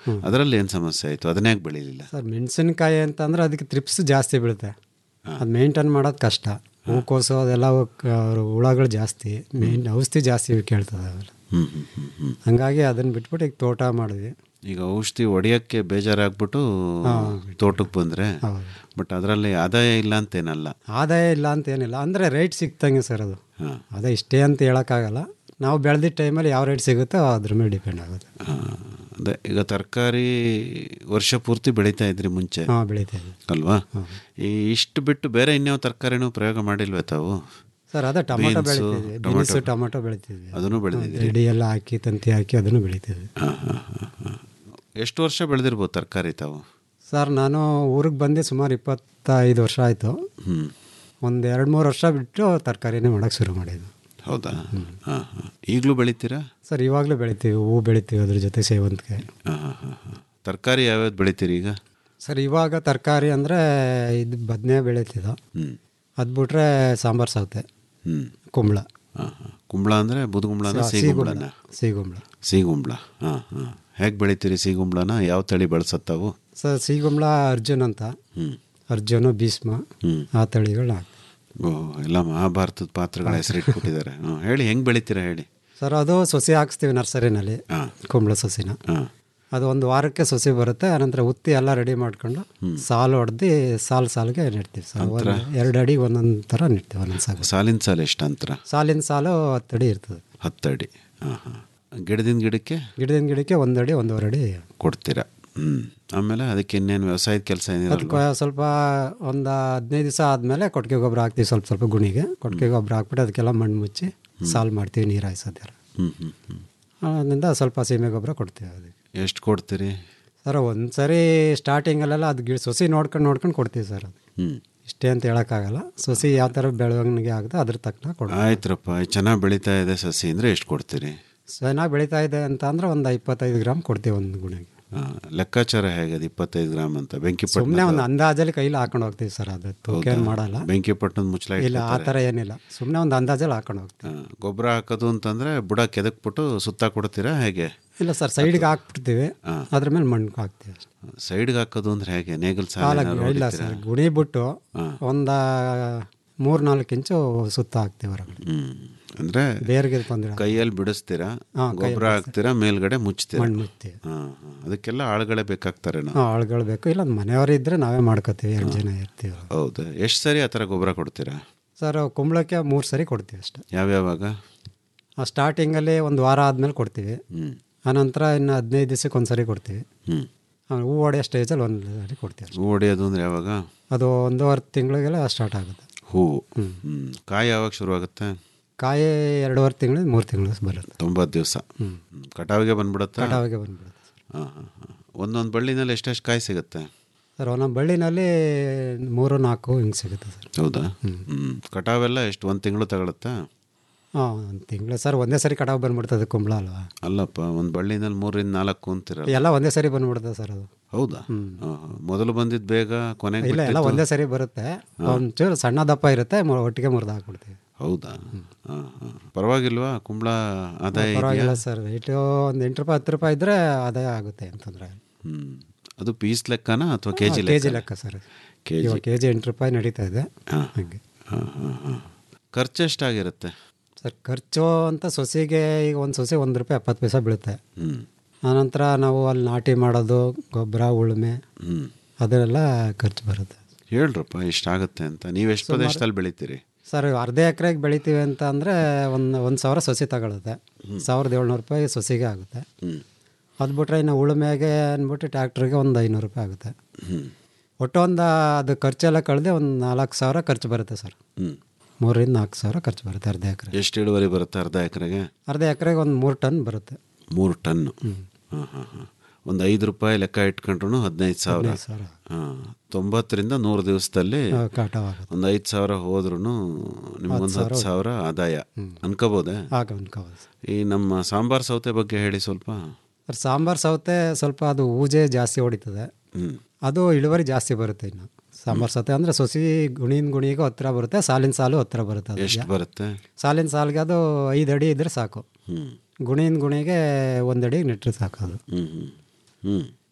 ಅದರಲ್ಲಿ ಏನು ಸಮಸ್ಯೆ ಆಯಿತು ಅದನ್ನೇ ಯಾಕೆ ಬೆಳೀಲಿಲ್ಲ ಸರ್ ಮೆಣಸಿನ್ಕಾಯಿ ಅಂತಂದ್ರೆ ಅದಕ್ಕೆ ತ್ರಿಪ್ಸ್ ಜಾಸ್ತಿ ಬೀಳುತ್ತೆ ಅದು ಮೇಂಟೈನ್ ಮಾಡೋದು ಕಷ್ಟ ಹೂಕೋಸು ಅದೆಲ್ಲ ಅವಕ್ಕೆ ಹುಳಗಳು ಜಾಸ್ತಿ ಮೇನ್ ಔಷಧಿ ಜಾಸ್ತಿ ಕೇಳ್ತದೆ ಅವೆಲ್ಲ ಹ್ಞೂ ಹ್ಞೂ ಹ್ಞೂ ಹ್ಞೂ ಹಂಗಾಗಿ ಅದನ್ನು ಬಿಟ್ಬಿಟ್ಟು ಈಗ ತೋಟ ಮಾಡಿದ್ವಿ ಈಗ ಔಷಧಿ ಹೊಡೆಯೋಕ್ಕೆ ಬೇಜಾರಾಗ್ಬಿಟ್ಟು ತೋಟಕ್ಕೆ ಬಂದರೆ ಬಟ್ ಅದರಲ್ಲಿ ಆದಾಯ ಇಲ್ಲ ಅಂತೇನಲ್ಲ ಆದಾಯ ಇಲ್ಲ ಅಂತ ಏನಿಲ್ಲ ಅಂದರೆ ರೇಟ್ ಸಿಕ್ತಂಗೆ ಸರ್ ಅದು ಹಾಂ ಅದೇ ಇಷ್ಟೇ ಅಂತ ಹೇಳೋಕ್ಕಾಗಲ್ಲ ನಾವು ಬೆಳೆದಿದ್ದ ಟೈಮಲ್ಲಿ ಯಾವ ರೇಟ್ ಸಿಗುತ್ತೋ ಅದ್ರ ಮೇಲೆ ಡಿಪೆಂಡ್ ಆಗುತ್ತೆ ಅದೇ ಈಗ ತರಕಾರಿ ವರ್ಷ ಪೂರ್ತಿ ಬೆಳೀತಾ ಇದ್ರಿ ಮುಂಚೆ ಹಾಂ ಬೆಳೀತಾ ಇದ್ವಿ ಅಲ್ವಾ ಈ ಇಷ್ಟು ಬಿಟ್ಟು ಬೇರೆ ಇನ್ಯಾವ ತರಕಾರಿನೂ ಪ್ರಯೋಗ ಮಾಡಿಲ್ವೇ ತಾವು ಸರ್ ಅದೇ ಟೊಮೊಟೊ Beans, ಬೆಳಿತಿದ್ವಿ ಟೊಮೊಟೊ. ಬೀನ್ಸು ಟೊಮೊಟೊ ಬೆಳಿತಿದ್ವಿ ಅದನ್ನು ಬೆಳೆದಿದ್ರಿ ಎಡಿ ಎಲ್ಲ ಹಾಕಿ ತಂತಿ ಹಾಕಿ ಅದನ್ನು ಬೆಳಿತಿದ್ವಿ ಹಾಂ ಹಾಂ ಹಾಂ ಹಾಂ ಎಷ್ಟು ವರ್ಷ ಬೆಳೆದಿರ್ಬೋದು ತರಕಾರಿ ತಾವು ಸರ್ ನಾನು ಊರಿಗೆ ಬಂದು ಸುಮಾರು ಇಪ್ಪತ್ತೈದು ವರ್ಷ ಆಯಿತು ಹ್ಞೂ ಒಂದು ಎರಡು ಮೂರು ವರ್ಷ ಬಿಟ್ಟು ತರಕಾರಿನೇ ಮಾಡೋಕ್ಕೆ ಶುರು ಮಾಡಿದ್ದು ಹೌದಾ ಹಾಂ ಹಾಂ ಈಗಲೂ ಬೆಳಿತೀರಾ ಸರ್ ಇವಾಗಲೂ ಬೆಳಿತೀವಿ ಹೂವು ಬೆಳಿತೀವಿ ಅದ್ರ ಜೊತೆ ಸೇವಂತಿಗೆ ಹಾಂ ಹಾಂ ಹಾಂ ಹಾಂ ತರಕಾರಿ ಯಾವ್ಯಾವ್ದು ಬೆಳಿತೀರಿ ಈಗ ಸರ್ ಇವಾಗ ತರಕಾರಿ ಅಂದರೆ ಇದು ಬದನೆ ಬೆಳೀತಿದ್ದು ಹ್ಞೂ ಅದು ಬಿಟ್ರೆ ಸಾಂಬಾರು ಸೌತೆ ಹ್ಞೂ ಕುಂಬಳ ಹಾಂ ಹಾಂ ಕುಂಬಳ ಅಂದರೆ ಬುದುಗುಂಬಳನ ಸಾ- ಸಿಗುಂಬಳನ ಸಿಗುಂಬಳ ಸಿಗುಂಬಳ ಹಾಂ ಹಾಂ ಹೇಗೆ ಬೆಳಿತೀರಿ ಸಿಗುಂಬಳನ ಯಾವ ತಳಿ ಬಳಸತ್ತಾವು ಸರ್ ಸಿಗುಂಬಳ ಅರ್ಜುನ್ ಅಂತ ಹ್ಞೂ ಅರ್ಜುನು ಭೀಷ್ಮ ಹ್ಮ್. ಆ ತಳಿಗಳನ್ನ ಹಾಕ್ತೀವಿ ಓ ಎಲ್ಲ ಮಹಾಭಾರತದ ಪಾತ್ರಗಳ ಹೆಸರಿಟ್ಬಿಟ್ಟಿದ್ದಾರೆ ಹ್ಞೂ ಹೇಳಿ ಹೆಂಗೆ ಬೆಳಿತೀರಾ ಹೇಳಿ ಸರ್ ಅದು ಸೊಸೆ ಹಾಕ್ಸ್ತೀವಿ ನರ್ಸರಿನಲ್ಲಿ ಹಾಂ ಕುಂಬಳ ಸೊಸಿನ ಹಾಂ ಅದು ಒಂದು ವಾರಕ್ಕೆ ಸೊಸೆ ಬರುತ್ತೆ ಆನಂತರ ಉತ್ತಿ ಎಲ್ಲ ರೆಡಿ ಮಾಡ್ಕೊಂಡು ಸಾಲು ಹೊಡೆದು ಸಾಲು ಸಾಲಿಗೆ ನೆಡ್ತೀವಿ ಸರ್ ಒಂದು ಎರಡು ಅಡಿ ಒಂದೊಂದು ಥರ ನೆಡ್ತೀವಿ ಒಂದೊಂದು ಸಾಲು ಸಾಲಿನ ಸಾಲು ಎಷ್ಟು ಅಂತರ ಸಾಲಿನ ಸಾಲು ಹತ್ತು ಅಡಿ ಇರ್ತದೆ ಹತ್ತು ಅಡಿ ಹಾಂ ಹಾಂ ಗಿಡದಿಂದ ಗಿಡಕ್ಕೆ ಗಿಡದಿಂದ ಗಿಡಕ್ಕೆ ಒಂದು ಅಡಿ ಒಂದೂವರೆ ಅಡಿ ಕೊಡ್ತೀರಾ ಹ್ಞೂ ಆಮೇಲೆ ಅದಕ್ಕೆ ಇನ್ನೇನು ವ್ಯವಸಾಯದ ಕೆಲಸ ಏನಿರಲ್ಲ ಅದಕ್ಕೆ ಸ್ವಲ್ಪ ಒಂದು ಹದಿನೈದು ದಿವಸ ಆದಮೇಲೆ ಕೊಟ್ಟಿಗೆ ಗೊಬ್ಬರ ಹಾಕ್ತೀವಿ ಸ್ವಲ್ಪ ಸ್ವಲ್ಪ ಗುಣಿಗೆ ಕೊಟ್ಟಿಗೆ ಗೊಬ್ಬರ ಹಾಕ್ಬಿಟ್ಟು ಅದಕ್ಕೆಲ್ಲ ಮಣ್ಣು ಮುಚ್ಚಿ ಸಾಲು ಮಾಡ್ತೀವಿ ನೀರು ಹಾಯಿಸೋದೆಲ್ಲ ಹ್ಞೂ ಹ್ಞೂ ಹ್ಞೂ ಅದರಿಂದ ಸ್ವಲ್ಪ ಸೀಮೆ ಗೊಬ್ಬರ ಕೊಡ್ತೀವಿ ಅದಕ್ಕೆ ಎಷ್ಟು ಕೊಡ್ತೀರಿ ಸರ್ ಒಂದು ಸರಿ ಸ್ಟಾರ್ಟಿಂಗಲ್ಲೆಲ್ಲ ಅದು ಗಿಡ ಸೊಸಿ ನೋಡ್ಕೊಂಡು ನೋಡ್ಕೊಂಡು ಕೊಡ್ತೀವಿ ಸರ್ ಅದು ಹ್ಞೂ ಇಷ್ಟೇ ಅಂತ ಹೇಳೋಕ್ಕಾಗಲ್ಲ ಸೊಸಿ ಯಾವ ಥರ ಬೆಳವಣಿಗೆ ಆಗುತ್ತೆ ಅದ್ರ ತಕ್ಕನ ಕೊಡ್ತೀವಿ ಆಯ್ತ್ರಪ್ಪ ಚೆನ್ನಾಗಿ ಬೆಳೀತಾ ಇದೆ ಸಸಿ ಅಂದರೆ ಎಷ್ಟು ಕೊಡ್ತೀರಿ ಚೆನ್ನಾಗಿ ಬೆಳೀತಾ ಇದೆ ಅಂತ ಅಂದ್ರೆ ಒಂದು ಇಪ್ಪತ್ತೈದು ಗ್ರಾಮ್ ಕೊಡ್ತೀವಿ ಒಂದು ಗುಣಿಗೆ ಹಾಂ ಲೆಕ್ಕಾಚಾರ ಹೇಗೆ ಅದು ಇಪ್ಪತ್ತೈದು ಗ್ರಾಮ್ ಅಂತ ಬೆಂಕಿ ಸುಮ್ಮನೆ ಒಂದು ಅಂದಾಜಲ್ಲಿ ಕೈಲಿ ಹಾಕೊಂಡು ಹೋಗ್ತೀವಿ ಸರ್ ಅದು ತೂಕ ಏನು ಮಾಡಲ್ಲ ಬೆಂಕಿ ಪಟ್ಟಣದ ಮುಚ್ಚಲ ಇಲ್ಲ ಆ ಥರ ಏನಿಲ್ಲ ಸುಮ್ಮನೆ ಒಂದು ಅಂದಾಜಲ್ಲಿ ಹಾಕೊಂಡು ಹೋಗ್ತೀವಿ ಗೊಬ್ಬರ ಹಾಕೋದು ಅಂತಂದರೆ ಬುಡ ಕೆದಕ್ಬಿಟ್ಟು ಸುತ್ತ ಕೊಡ್ತೀರಾ ಹೇಗೆ ಇಲ್ಲ ಸರ್ ಸೈಡ್ಗೆ ಹಾಕ್ಬಿಡ್ತೀವಿ ಅದ್ರ ಮೇಲೆ ಮಣ್ಣು ಹಾಕ್ತೀವಿ ಅಷ್ಟೇ ಸೈಡ್ಗೆ ಹಾಕೋದು ಅಂದ್ರೆ ಹೇಗೆ ನೇಗಲ್ ಸಾಲ ಕಾಲ ಏನಾದ್ರು ಇಲ್ಲ ಹೊಡಿತೀರಾ? ಸರ್ ಗುಣಿ ಬಿಟ್ಟು ಒಂದು ಮೂರು ನಾಲ್ಕು ಇಂಚು ಸುತ್ತ ಹಾಕ್ತೀವಿ ಹೊರಗಡೆ ಹ್ಮ್ ಅಂದ್ರೆ ಬೇರ್ಗೆ ತೊಂದರೆ ಕೈಯಲ್ಲಿ ಬಿಡಿಸ್ತೀರಾ ಹಾ, ಗೊಬ್ಬರ ಹಾಕ್ತೀರಾ ಮೇಲ್ಗಡೆ ಮುಚ್ತೀರಾ ಮಣ್ಣು ಮುಚ್ತೀವಿ ಹಾ ಹಾ. ಅದಕ್ಕೆಲ್ಲ ಆಳುಗಳೇ ಬೇಕಾಗ್ತಾರೇನೋ ಹಾಂ ಆಳುಗಳು ಬೇಕು ಇಲ್ಲ ಮನೆಯವರು ಇದ್ದರೆ ನಾವೇ ಮಾಡ್ಕೋತೀವಿ ಎರಡು ಜನ ಇರ್ತೀವಿ ಹೌದು ಎಷ್ಟು ಸರಿ ಆ ಥರ ಗೊಬ್ಬರ ಕೊಡ್ತೀರಾ ಸರ್ ಕುಂಬಳಕ್ಕೆ ಮೂರು ಸರಿ ಕೊಡ್ತೀವಿ ಅಷ್ಟೇ ಯಾವ್ಯಾವಾಗ ಆ ಸ್ಟಾರ್ಟಿಂಗಲ್ಲಿ ಒಂದು ವಾರ ಆದಮೇಲೆ ಕೊಡ್ತೀವಿ ಹ್ಮ್ ಆನಂತರ ಇನ್ನು ಹದಿನೈದು ದಿವಸಕ್ಕೆ ಒಂದು ಸರಿ ಕೊಡ್ತೀವಿ ಹ್ಮ್ ಆಮೇಲೆ ಹೂ ಹೊಡೆಯೋ ಸ್ಟೇಜಲ್ಲಿ ಒಂದು ಸರಿ ಕೊಡ್ತೀವಿ ಅಷ್ಟೇ. ಹೂ ಹೊಡೆಯೋದು ಅಂದ್ರೆ ಯಾವಾಗ ಅದು ಒಂದೂವರೆ ತಿಂಗಳಿಗೆಲ್ಲ ಸ್ಟಾರ್ಟ್ ಆಗುತ್ತೆ ಹೂವು ಹ್ಮ್ ಕಾಯಿ ಯಾವಾಗ ಶುರುವಾಗುತ್ತೆ ಕಾಯಿ ಎರಡೂವರೆ ತಿಂಗಳು ಮೂರು ತಿಂಗಳು ಬರುತ್ತೆ ತೊಂಬತ್ತು ದಿವಸ ಕಟಾವಿಗೆ ಬಂದ್ಬಿಡುತ್ತಾ ಕಟಾವಿಗೆ ಬಂದ್ಬಿಡುತ್ತೆ ಹಾಂ ಹಾಂ ಹಾಂ ಒಂದೊಂದು ಬಳ್ಳಿನಲ್ಲಿ ಎಷ್ಟೆಷ್ಟು ಕಾಯಿ ಸಿಗುತ್ತೆ ಸರ್ ಒಂದೊಂದು ಬಳ್ಳಿನಲ್ಲಿ ಮೂರು ನಾಲ್ಕು ಹಿಂಗೆ ಸಿಗುತ್ತೆ ಸರ್ ಹೌದಾ ಹ್ಞೂ ಕಟಾವೆಲ್ಲ ಎಷ್ಟು ಒಂದು ತಿಂಗಳು ತಗೊಳುತ್ತಾ ಹಾಂ ಒಂದು ತಿಂಗಳು ಸರ್ ಒಂದೇ ಸರಿ ಕಟಾವು ಬಂದ್ಬಿಡ್ತದೆ ಕುಂಬಳ ಅಲ್ವಾ ಅಲ್ಲಪ್ಪ ಒಂದು ಬಳ್ಳಿನಲ್ಲಿ ಮೂರಿಂದ ನಾಲ್ಕು ಅಂತಿರಲ್ಲ ಎಲ್ಲ ಒಂದೇ ಸರಿ ಬಂದ್ಬಿಡುತ್ತೆ ಸರ್ ಅದು ಹೌದಾ ಹಾಂ, ಹಾಂ. ಮೊದಲು ಬಂದಿದ್ದು ಬೇಗ ಕೊನೆಗೆ ಇಲ್ಲ ಎಲ್ಲ ಒಂದೇ ಸರಿ ಬರುತ್ತೆ ಒಂಚೂರು ಸಣ್ಣ ದಪ್ಪ ಇರುತ್ತೆ ಮು- ಒಟ್ಟಿಗೆ ಮುರಿದು ಹಾಕ್ಬಿಡ್ತೀವಿ ಹೌದಾ ಹಾಂ ಹಾಂ ಪರವಾಗಿಲ್ವಾ ಕುಂಬಳ ಆದಾಯ ಪರವಾಗಿಲ್ಲ ಇದೆಯಾ ಸರ್ ರೇಟು ಒಂದು ಎಂಟು ರೂಪಾಯಿ ಹತ್ತು ರೂಪಾಯಿ ಇದ್ದರೆ ಆದಾಯ ಆಗುತ್ತೆ ಅಂತಂದರೆ ಹ್ಞೂ ಅದು ಪೀಸ್ ಲೆಕ್ಕನಾ ಅಥವಾ ಕೆ ಜಿ ಕೆ ಜಿ ಲೆಕ್ಕ ಸರ್ ಕೆ ಇವಾಗ ಕೆ ಜಿ ಎಂಟು ರೂಪಾಯಿ ನಡೀತಾ ಇದೆ ಹಾಗೆ ಹಾಂ ಹಾಂ ಹಾಂ ಖರ್ಚು ಎಷ್ಟಾಗಿರುತ್ತೆ ಸರ್ ಖರ್ಚು ಅಂತ ಸೊಸೆಗೆ ಈಗ ಒಂದು ಸೊಸೆ ಒಂದು ರೂಪಾಯಿ ಎಪ್ಪತ್ತು ಪೈಸೆ ಬೀಳುತ್ತೆ ಹ್ಞೂ ಆನಂತರ ನಾವು ಅಲ್ಲಿ ನಾಟಿ ಮಾಡೋದು ಗೊಬ್ಬರ ಉಳುಮೆ ಹ್ಞೂ ಅದನ್ನೆಲ್ಲ ಖರ್ಚು ಬರುತ್ತೆ ಹೇಳ್ರಪ್ಪ ಇಷ್ಟಾಗುತ್ತೆ ಅಂತ ನೀವು ಎಷ್ಟು ಪ್ರದೇಶದಲ್ಲಿ ಬೆಳಿತೀರಿ ಸರ್ ಅರ್ಧ ಎಕರೆಗೆ ಬೆಳಿತೀವಿ ಅಂತ ಅಂದರೆ ಒಂದು ಒಂದು ಸಾವಿರ ಸೊಸೆ ತಗೊಳುತ್ತೆ ಸಾವಿರದ ಏಳ್ನೂರು ರೂಪಾಯಿ ಸೊಸೆಗೆ ಆಗುತ್ತೆ ಹ್ಞೂ ಅದು ಬಿಟ್ರೆ ಇನ್ನು ಉಳುಮೆಗೆ ಅಂದ್ಬಿಟ್ಟು ಟ್ಯಾಕ್ಟ್ರಿಗೆ ಒಂದು ಐನೂರು ರೂಪಾಯಿ ಆಗುತ್ತೆ ಹ್ಞೂ ಒಟ್ಟು ಒಂದು ಅದು ಖರ್ಚೆಲ್ಲ ಕಳೆದೆ ಒಂದು ನಾಲ್ಕು ಸಾವಿರ ಖರ್ಚು ಬರುತ್ತೆ ಸರ್ ಹ್ಞೂ ಮೂರರಿಂದ ನಾಲ್ಕು ಸಾವಿರ ಖರ್ಚು ಬರುತ್ತೆ ಅರ್ಧ ಎಕರೆ ಎಷ್ಟು ಇಳುವರಿ ಬರುತ್ತೆ ಅರ್ಧ ಎಕರೆಗೆ ಅರ್ಧ ಎಕರೆಗೆ ಒಂದು ಮೂರು ಟನ್ ಬರುತ್ತೆ ಮೂರು ಟನ್ನು ಹಾಂ ಹಾಂ ಹಾಂ ಒಂದು ಐದು ರೂಪಾಯಿ ಲೆಕ್ಕ ಇಟ್ಕೊಂಡ್ರು ಹದಿನೈದು ಸಾವಿರ ಹದಿನೈದು ಸಾವಿರ. ಹಾಂ ತೊಂಬತ್ತರಿಂದ ನೂರು ದಿವಸದಲ್ಲಿ ಆ, ಕಟಾವಾಗುತ್ತೆ ಒಂದು ಐದು ಸಾವಿರ ಹೋದ್ರೂ ನಿಮ್ಗೊಂದು ಹತ್ತು ಸಾವಿರ ಆದಾಯ ಅನ್ಕೋಬೋದೆ ಆಗ ಅನ್ಕೋಬೋದು ಸರ್. ಈ ನಮ್ಮ ಸಾಂಬಾರ್ ಸೌತೆ ಬಗ್ಗೆ ಹೇಳಿ ಸ್ವಲ್ಪ ಸರ್ ಸಾಂಬಾರು ಸೌತೆ ಸ್ವಲ್ಪ ಅದು ಊಜೆ ಜಾಸ್ತಿ ಹೊಡಿತದೆ ಹ್ಞೂ ಅದು ಇಳುವರಿ ಜಾಸ್ತಿ ಬರುತ್ತೆ ಇನ್ನು ಸಾಂಬಾರು ಸೌತೆ ಅಂದರೆ ಸೊಸಿ ಗುಣಿನ ಗುಣಿಗೂ ಹತ್ತಿರ ಬರುತ್ತೆ ಸಾಲಿನ ಸಾಲು ಹತ್ತಿರ ಬರುತ್ತೆ ಅದು. ಎಷ್ಟು ಬರುತ್ತೆ ಸಾಲಿನ ಸಾಲಿಗೆ ಅದು ಐದು ಅಡಿ ಇದ್ರೆ ಸಾಕು ಹ್ಞೂ ಗುಣಿನ ಗುಣಿಗೆ ಒಂದು ಅಡಿ ನೆಟ್ಟರೆ ಸಾಕು ಅದು ಹ್ಞೂ ಹ್ಞೂ ಹ್ಞೂ